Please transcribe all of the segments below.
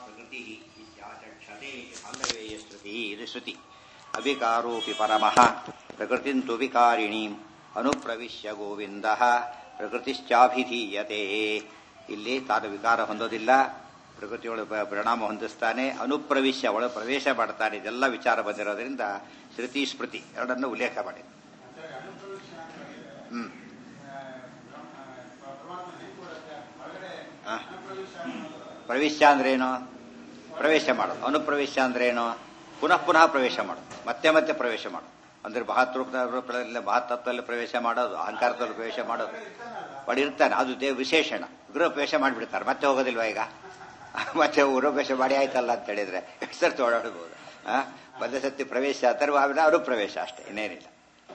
ಪ್ರಕೃತಿ ಇತ್ಯಾಚಕ್ಷತೆ ಸಾಂಗವೇಯ ಶ್ರುತಿ ಇದು ಶ್ರುತಿ ಅವಿಕಾರೋಪಿ ಪರಮಃ ಪ್ರಕೃತಿಂತು ವಿಕಾರಿಣೀಂ ಅನುಪ್ರವಿಶ್ಯ ಗೋವಿಂದ ಪ್ರಕೃತಿಶ್ಚಾಭಿಧೀಯತೆ ಇಲ್ಲಿ ತಾನು ವಿಕಾರ ಹೊಂದೋದಿಲ್ಲ ಪ್ರಕೃತಿಯೊಳ ಪರಿಣಾಮ ಹೊಂದಿಸ್ತಾನೆ ಅನುಪ್ರವಿಶ್ಯ ಒಳ ಪ್ರವೇಶ ಮಾಡ್ತಾನೆ ಇದೆಲ್ಲ ವಿಚಾರ ಬಂದಿರೋದ್ರಿಂದ ಶ್ರುತಿ ಸ್ಮೃತಿ ಎರಡನ್ನು ಉಲ್ಲೇಖ ಮಾಡಿದೆ ಹ್ಮ್ ಆ. ಪ್ರವೇಶ ಅಂದ್ರೇನು ಪ್ರವೇಶ ಮಾಡೋದು ಅನುಪ್ರವೇಶ ಅಂದ್ರೇನು ಪುನಃ ಪುನಃ ಪ್ರವೇಶ ಮಾಡೋದು ಮತ್ತೆ ಮತ್ತೆ ಪ್ರವೇಶ ಮಾಡೋದು ಅಂದ್ರೆ ಮಹತ್ವದಲ್ಲಿ ಮಹತ್ತತ್ವದಲ್ಲಿ ಪ್ರವೇಶ ಮಾಡೋದು ಅಹಂಕಾರದಲ್ಲಿ ಪ್ರವೇಶ ಮಾಡೋದು ಒಳ ಇರ್ತಾನೆ ಅದು ದೇವ ವಿಶೇಷಣ ಗೃಹ ಪ್ರವೇಶ ಮಾಡಿಬಿಡ್ತಾರೆ ಮತ್ತೆ ಹೋಗೋದಿಲ್ವಾ ಈಗ ಮತ್ತೆ ಗೃಹಪ್ರವೇಶ ಮಾಡಿ ಆಯ್ತಲ್ಲ ಅಂತ ಹೇಳಿದ್ರೆ ಎಷ್ಟು ಸರ್ತಿ ಓಡಾಡಬಹುದು ಬಂದ ಸತಿ ಪ್ರವೇಶ ಅಥವಾ ಅನುಪ್ರವೇಶ ಅಷ್ಟೇ ಇನ್ನೇನಿಲ್ಲ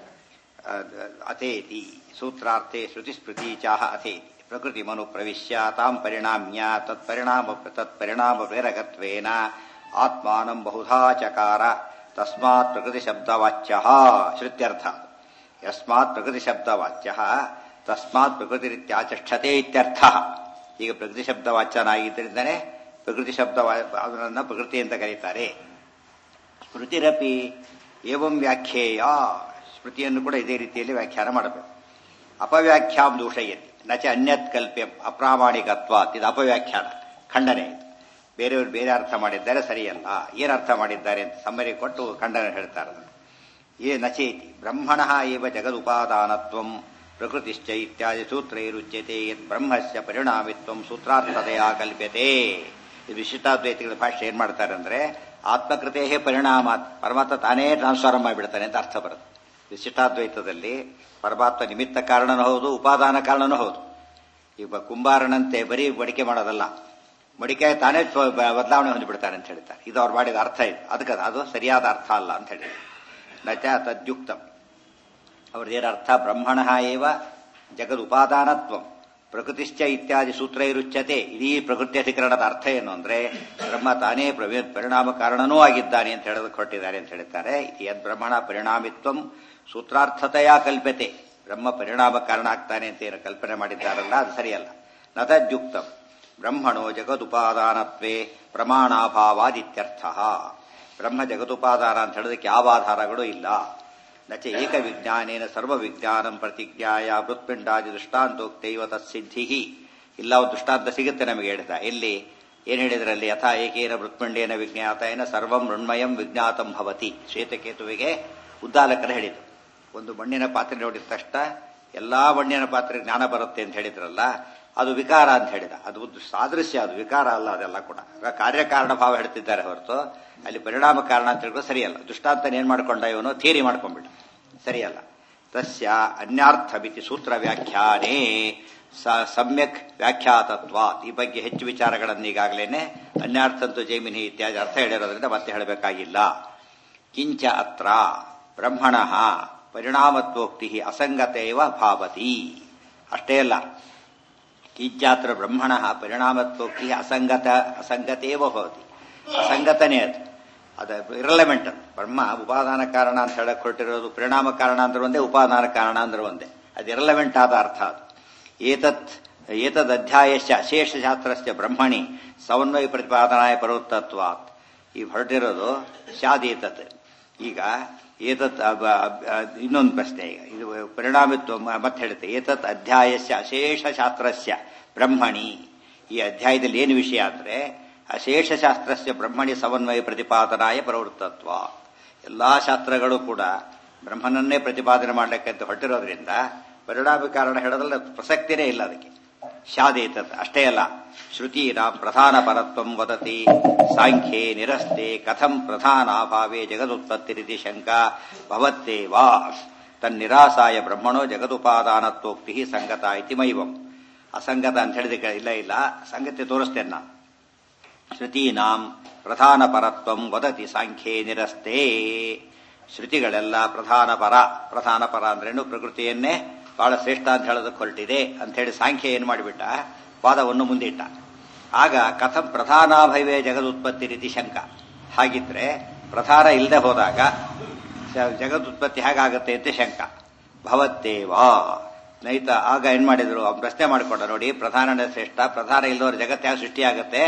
ಅಥೇತಿ ಸೂತ್ರಾರ್ಥೆ ಶ್ರುತಿಸ್ಮೃತಿ ಚಾಹ ಅಥೇತಿ ಪ್ರಕೃತಿ ಮನು ಪ್ರವಿಶ್ಯ ತಾಂ ಪರಿಣಾಮ್ಯ ತತ್ಪರಿಣಾಮ ತತ್ಪರಿಣಾಮ ಪ್ರೇರಕತ್ವೇನ ಆತ್ಮಾನಂ ಬಹುಧಾ ಚಕಾರ ತಸ್ಮಾತ್ ಪ್ರಕೃತಿ ಶಬ್ದವಾಚ್ಯ ಶ್ರುತ್ಯರ್ಥ ಯಸ್ಮಾತ್ ಪ್ರಕೃತಿ ಶಬ್ದವಾಚ್ಯ ತಸ್ಮಾತ್ ಪ್ರಕೃತಿ ರೀತ್ಯಾಚಕ್ಷತೆ ಇತ್ಯರ್ಥ ಈಗ ಪ್ರಕೃತಿ ಶಬ್ದವಾಚ್ಯನಾಗಿದ್ದರಿಂದನೇ ಪ್ರಕೃತಿ ಶಬ್ದ ಅದನ್ನ ಪ್ರಕೃತಿ ಅಂತ ಕರೀತಾರೆ ಸ್ಮೃತಿರಪಿ ಏವಂ ವ್ಯಾಖ್ಯೇಯ ಸ್ಮೃತಿಯನ್ನು ಕೂಡ ಇದೇ ರೀತಿಯಲ್ಲಿ ವ್ಯಾಖ್ಯಾನ ಮಾಡಬೇಕು ಅಪವ್ಯಾಖ್ಯಾಂ ದೂಷಯತಿ ನಚ ಅನ್ಯತ್ ಕಲ್ಪ್ಯ ಅಪ್ರಾಮಾಣಿಕತ್ವ ಇದು ಅಪವ್ಯಾಖ್ಯಾನ ಖಂಡನೆ ಇದು ಬೇರೆಯವರು ಬೇರೆ ಅರ್ಥ ಮಾಡಿದ್ದಾರೆ ಸರಿಯಲ್ಲ ಏನು ಅರ್ಥ ಮಾಡಿದ್ದಾರೆ ಅಂತ ಸಮ್ಮರಿ ಕೊಟ್ಟು ಖಂಡನೆ ಹೇಳ್ತಾರೆ ಏ ನಚೇತಿ ಬ್ರಹ್ಮಣ ಏವ ಜಗದುಪಾದಾನತ್ವಂ ಪ್ರಕೃತಿಶ್ಚ ಇತ್ಯಾದಿ ಸೂತ್ರೈರುಚ್ಯತೆ ಯತ್ ಬ್ರಹ್ಮಸ್ಯ ಪರಿಣಾಮಿತ್ವಂ ಸೂತ್ರಾರ್ಥತೆಯ ಕಲ್ಪ್ಯತೆ ಇದು ವಿಶಿಷ್ಟಾದ್ವೈತಿಗಳ ಭಾಷೆ ಏನ್ ಮಾಡ್ತಾರೆ ಅಂದ್ರೆ ಆತ್ಮಕೃತೇ ಪರಿಣಾಮ ಪರಮಾತ್ಮ ತಾನೇ ಟ್ರಾನ್ಸ್ಫಾರ್ಮ್ ಮಾಡಿಬಿಡ್ತಾನೆ ಅಂತ ಅರ್ಥ ಬರುತ್ತೆ ವಿಶಿಷ್ಟಾದ್ವೈತದಲ್ಲಿ ಪರಮಾತ್ಮ ನಿಮಿತ್ತ ಕಾರಣನೂ ಹೌದು ಉಪಾದಾನ ಕಾರಣನೂ ಹೌದು ಈಗ ಕುಂಬಾರನಂತೆ ಬರೀ ಮಡಿಕೆ ಮಾಡೋದಲ್ಲ ಮಡಿಕೆ ತಾನೇ ಬದಲಾವಣೆ ಹೊಂದಿಬಿಡ್ತಾನೆ ಅಂತ ಹೇಳ್ತಾರೆ ಇದು ಅವ್ರು ಮಾಡಿದ ಅರ್ಥ ಇದು ಅದಕ್ಕೆ ಅದು ಸರಿಯಾದ ಅರ್ಥ ಅಲ್ಲ ಅಂತ ಹೇಳಿ ನಚ ತದ್ಯುಕ್ತಂ ಅವ್ರದ್ದೇನ ಅರ್ಥ ಬ್ರಹ್ಮಣ ಏವ ಜಗದುಪಾದಾನತ್ವ ಪ್ರಕೃತಿಶ್ಚ ಇತ್ಯಾದಿ ಸೂತ್ರೈರುಚ್ಯತೆ ಇಡೀ ಪ್ರಕೃತಿ ಅಧಿಕರಣದ ಅರ್ಥ ಏನು ಅಂದ್ರೆ ಬ್ರಹ್ಮ ತಾನೇ ಪರಿಣಾಮ ಕಾರಣನೂ ಆಗಿದ್ದಾನೆ ಅಂತ ಹೇಳೋದಕ್ಕೆ ಹೊರಟಿದ್ದಾರೆ ಅಂತ ಹೇಳ್ತಾರೆ ಯದ್ ಬ್ರಹ್ಮಣ ಪರಿಣಾಮಿತ್ವಂ ಸೂತ್ರಾರ್ಥತೆಯ ಕಲ್ಪತೆ ಬ್ರಹ್ಮ ಪರಿಣಾಮ ಕಾರಣ ಆಗ್ತಾನೆ ಅಂತ ಏನು ಕಲ್ಪನೆ ಮಾಡಿದ್ದಾರಲ್ಲ ಅದು ಸರಿಯಲ್ಲ ನತದ್ಯುಕ್ತಂ ಬ್ರಹ್ಮಣೋ ಜಗದುಪಾದಾನತ್ವೇ ಪ್ರಮಾಣಾಭಾವಾದಿತ್ಯರ್ಥ ಬ್ರಹ್ಮ ಜಗದುಪಾದಾನ ಅಂತ ಹೇಳೋದಕ್ಕೆ ಯಾವ ಆಧಾರಗಳು ಇಲ್ಲ ನಚ ಏಕ ವಿಜ್ಞಾನೇನ ಸರ್ವ ವಿಜ್ಞಾನಂ ಪ್ರತಿಜ್ಞಾಯ ಮೃತ್ಪಿಂಡಾದಿ ದೃಷ್ಟಾಂತೋಕ್ತೈವ ತತ್ಸಿದ್ಧಿ ಇಲ್ಲ ಒಂದು ದೃಷ್ಟಾಂತ ಸಿಗುತ್ತೆ ನಮಗೆ ಹೇಳ್ತಾ ಎಲ್ಲಿ ಏನ್ ಹೇಳಿದ್ರಲ್ಲಿ ಯಥಾ ಏಕೇನ ಮೃತ್ಪಿಂಡೇನ ವಿಜ್ಞಾತೇನ ಸರ್ವಂ ಮೃಣ್ಮಯಂ ವಿಜ್ಞಾತಂ ಭವತಿ ಶ್ವೇತಕೇತುವಿಗೆ ಉದ್ದಾಲಕರು ಹೇಳಿದ್ರು ಒಂದು ಮಣ್ಣಿನ ಪಾತ್ರೆ ನೋಡಿದ ತಕ್ಷಣ ಎಲ್ಲಾ ಮಣ್ಣಿನ ಪಾತ್ರೆ ಜ್ಞಾನ ಬರುತ್ತೆ ಅಂತ ಹೇಳಿದ್ರಲ್ಲ ಅದು ವಿಕಾರ ಅಂತ ಹೇಳಿದ ಅದು ಒಂದು ಸಾದೃಶ್ಯ ಅದು ವಿಕಾರ ಅಲ್ಲ ಅದೆಲ್ಲ ಕೂಡ ಕಾರ್ಯಕಾರಣ ಭಾವ ಹೇಳ್ತಿದ್ದಾರೆ ಹೊರತು ಅಲ್ಲಿ ಪರಿಣಾಮ ಕಾರಣ ಅಂತ ಹೇಳಿದ್ರೆ ಸರಿಯಲ್ಲ ದುಷ್ಟಾಂತನ ಏನ್ ಮಾಡ್ಕೊಂಡ ಇವನು ಥಿಯರಿ ಮಾಡ್ಕೊಂಡ್ಬಿಟ್ಟ ಸರಿಯಲ್ಲ ತಸ್ಯ ಅನ್ಯಾರ್ಥಮಿತಿ ಸೂತ್ರ ವ್ಯಾಖ್ಯಾನೇ ಸಮ್ಯಕ್ ವ್ಯಾಖ್ಯಾತತ್ವ ಈ ಬಗ್ಗೆ ಹೆಚ್ಚು ವಿಚಾರಗಳನ್ನು ಈಗಾಗಲೇ ಅನ್ಯಾರ್ಥಂತು ಜೈಮಿನಿ ಇತ್ಯಾದಿ ಅರ್ಥ ಹೇಳಿರೋದ್ರಿಂದ ಮತ್ತೆ ಹೇಳಬೇಕಾಗಿಲ್ಲ ಕಿಂಚ ಅತ್ರ ಬ್ರಹ್ಮಣ ಪರಿಣಾಮತ್ವೋಕ್ತಿ ಅಸಂಗತೇವ ಭಾವತಿ ಅಷ್ಟೇ ಅಲ್ಲ ಕಿಂಚಾತ್ರ ಬ್ರಹ್ಮಣ ಪರಿಣಾಮತ್ವೋಕ್ತಿ ಅಸಂಗತ ಅಸಂಗತೇವ ಭವತಿ ಅಸಂಗತನೇ ಅದು ಅದು ಇರಲೆಮೆಂಟ್ ಬ್ರಹ್ಮ ಉಪಾದಾನ ಕಾರಣ ಅಂತ ಹೇಳಕ್ ಹೊರಟಿರೋದು ಪರಿಣಾಮ ಕಾರಣ ಅಂದ್ರೆ ಒಂದೇ ಉಪಾದಾನ ಕಾರಣ ಅಂದ್ರೆ ಒಂದೇ ಅದು ಇರಲೆವೆಂಟ್ ಆದ ಅರ್ಥ ಅದು ಏತತ್ ಏತದ್ ಅಧ್ಯಾಯಶ್ಚ ಅಶೇಷ ಶಾಸ್ತ್ರಸ್ಯ ಬ್ರಹ್ಮಣಿ ಸಮನ್ವಯ ಪ್ರತಿಪಾದನಾಯ ಪರೋತ್ತತ್ವಾತ್ ಈ ಹೊರಟಿರೋದು ಶಾದೇತತ್ ಈಗ ಏತತ್ ಇನ್ನೊಂದು ಪ್ರಶ್ನೆ ಈಗ ಇದು ಪರಿಣಾಮಿತ್ವ ಮತ್ತೆ ಹೇಳುತ್ತೆ ಏತತ್ ಅಧ್ಯಾಯಸ್ಯ ಅಶೇಷ ಶಾಸ್ತ್ರಸ್ಯ ಬ್ರಹ್ಮಣಿ ಈ ಅಧ್ಯಾಯದಲ್ಲಿ ಏನು ವಿಷಯ ಅಂದ್ರೆ ಅಶೇಷ ಶಾಸ್ತ್ರಸ್ಯ ಬ್ರಹ್ಮಣಿ ಸಮನ್ವಯ ಪ್ರತಿಪಾದನಾಯ ಪ್ರವೃತ್ತತ್ವ ಎಲ್ಲಾ ಶಾಸ್ತ್ರಗಳು ಕೂಡ ಬ್ರಹ್ಮನನ್ನೇ ಪ್ರತಿಪಾದನೆ ಮಾಡಲಿಕ್ಕೆ ಹೊರಟಿರೋದ್ರಿಂದ ಪರಿಣಾಮ ಕಾರಣ ಹೇಳೋದ್ರಲ್ಲಿ ಪ್ರಸಕ್ತಿನೇ ಇಲ್ಲ ಅದಕ್ಕೆ ಶಾದೇತತ್ ಅಷ್ಟೇ ಅಲ್ಲ ಶ್ರುತೀನಾಂ ಪ್ರಧಾನ ಪರತ್ವಂ ವದತಿ ಸಾಂಖ್ಯೆ ನಿರಸ್ತೆ ಕಥಂ ಪ್ರಧಾನಾಭಾವೇ ಜಗದುತ್ಪತ್ತಿರಿತಿ ಶಂಕಾ ಭವತ್ತೇವಾ ತನ್ನಿರಾಸಾಯ ಬ್ರಹ್ಮಣೋ ಜಗದುಪಾದಾನತ್ವೋಕ್ತಿ ಸಂಗತ ಇತಿ ಮೈವಂ ಅಸಂಗತ ಅಂತ ಹೇಳಿದ ಇಲ್ಲ ಇಲ್ಲ ಸಂಗತಿ ತೋರಿಸ್ತೇನೆ ನಾನು ಶ್ರುತೀನಾಂ ಪ್ರಧಾನ ಪರತ್ವಂ ವದತಿ ಸಾಂಖ್ಯೆ ನಿರಸ್ತೆ ಶ್ರುತಿಗಳೆಲ್ಲ ಪ್ರಧಾನ ಪರ ಪ್ರಧಾನ ಪರ ಅಂದ್ರೇನು ಪ್ರಕೃತಿಯನ್ನೇ ಬಹಳ ಶ್ರೇಷ್ಠ ಅಂತ ಹೇಳೋದಕ್ಕೆ ಹೊರಟಿದೆ ಅಂತ ಹೇಳಿ ಸಾಂಖ್ಯ ಏನು ಮಾಡಿಬಿಟ್ಟ ವಾದವನ್ನು ಮುಂದಿಟ್ಟ ಆಗ ಕಥಂ ಪ್ರಧಾನಾಭಯವೇ ಜಗದುತ್ಪತ್ತಿ ರೀತಿ ಶಂಕ ಹಾಗಿದ್ರೆ ಪ್ರಧಾನ ಇಲ್ಲದೆ ಹೋದಾಗ ಜಗದುತ್ಪತ್ತಿ ಹೇಗಾಗುತ್ತೆ ಅಂತ ಶಂಕ ಭವತ್ತೇವಾ ನೈತ ಆಗ ಏನ್ ಮಾಡಿದ್ರು ಅವ್ನು ಪ್ರಶ್ನೆ ಮಾಡಿಕೊಂಡ ನೋಡಿ ಪ್ರಧಾನನೇ ಶ್ರೇಷ್ಠ ಪ್ರಧಾನ ಇಲ್ಲದವ್ರ ಜಗತ್ತು ಯಾವ ಸೃಷ್ಟಿಯಾಗುತ್ತೆ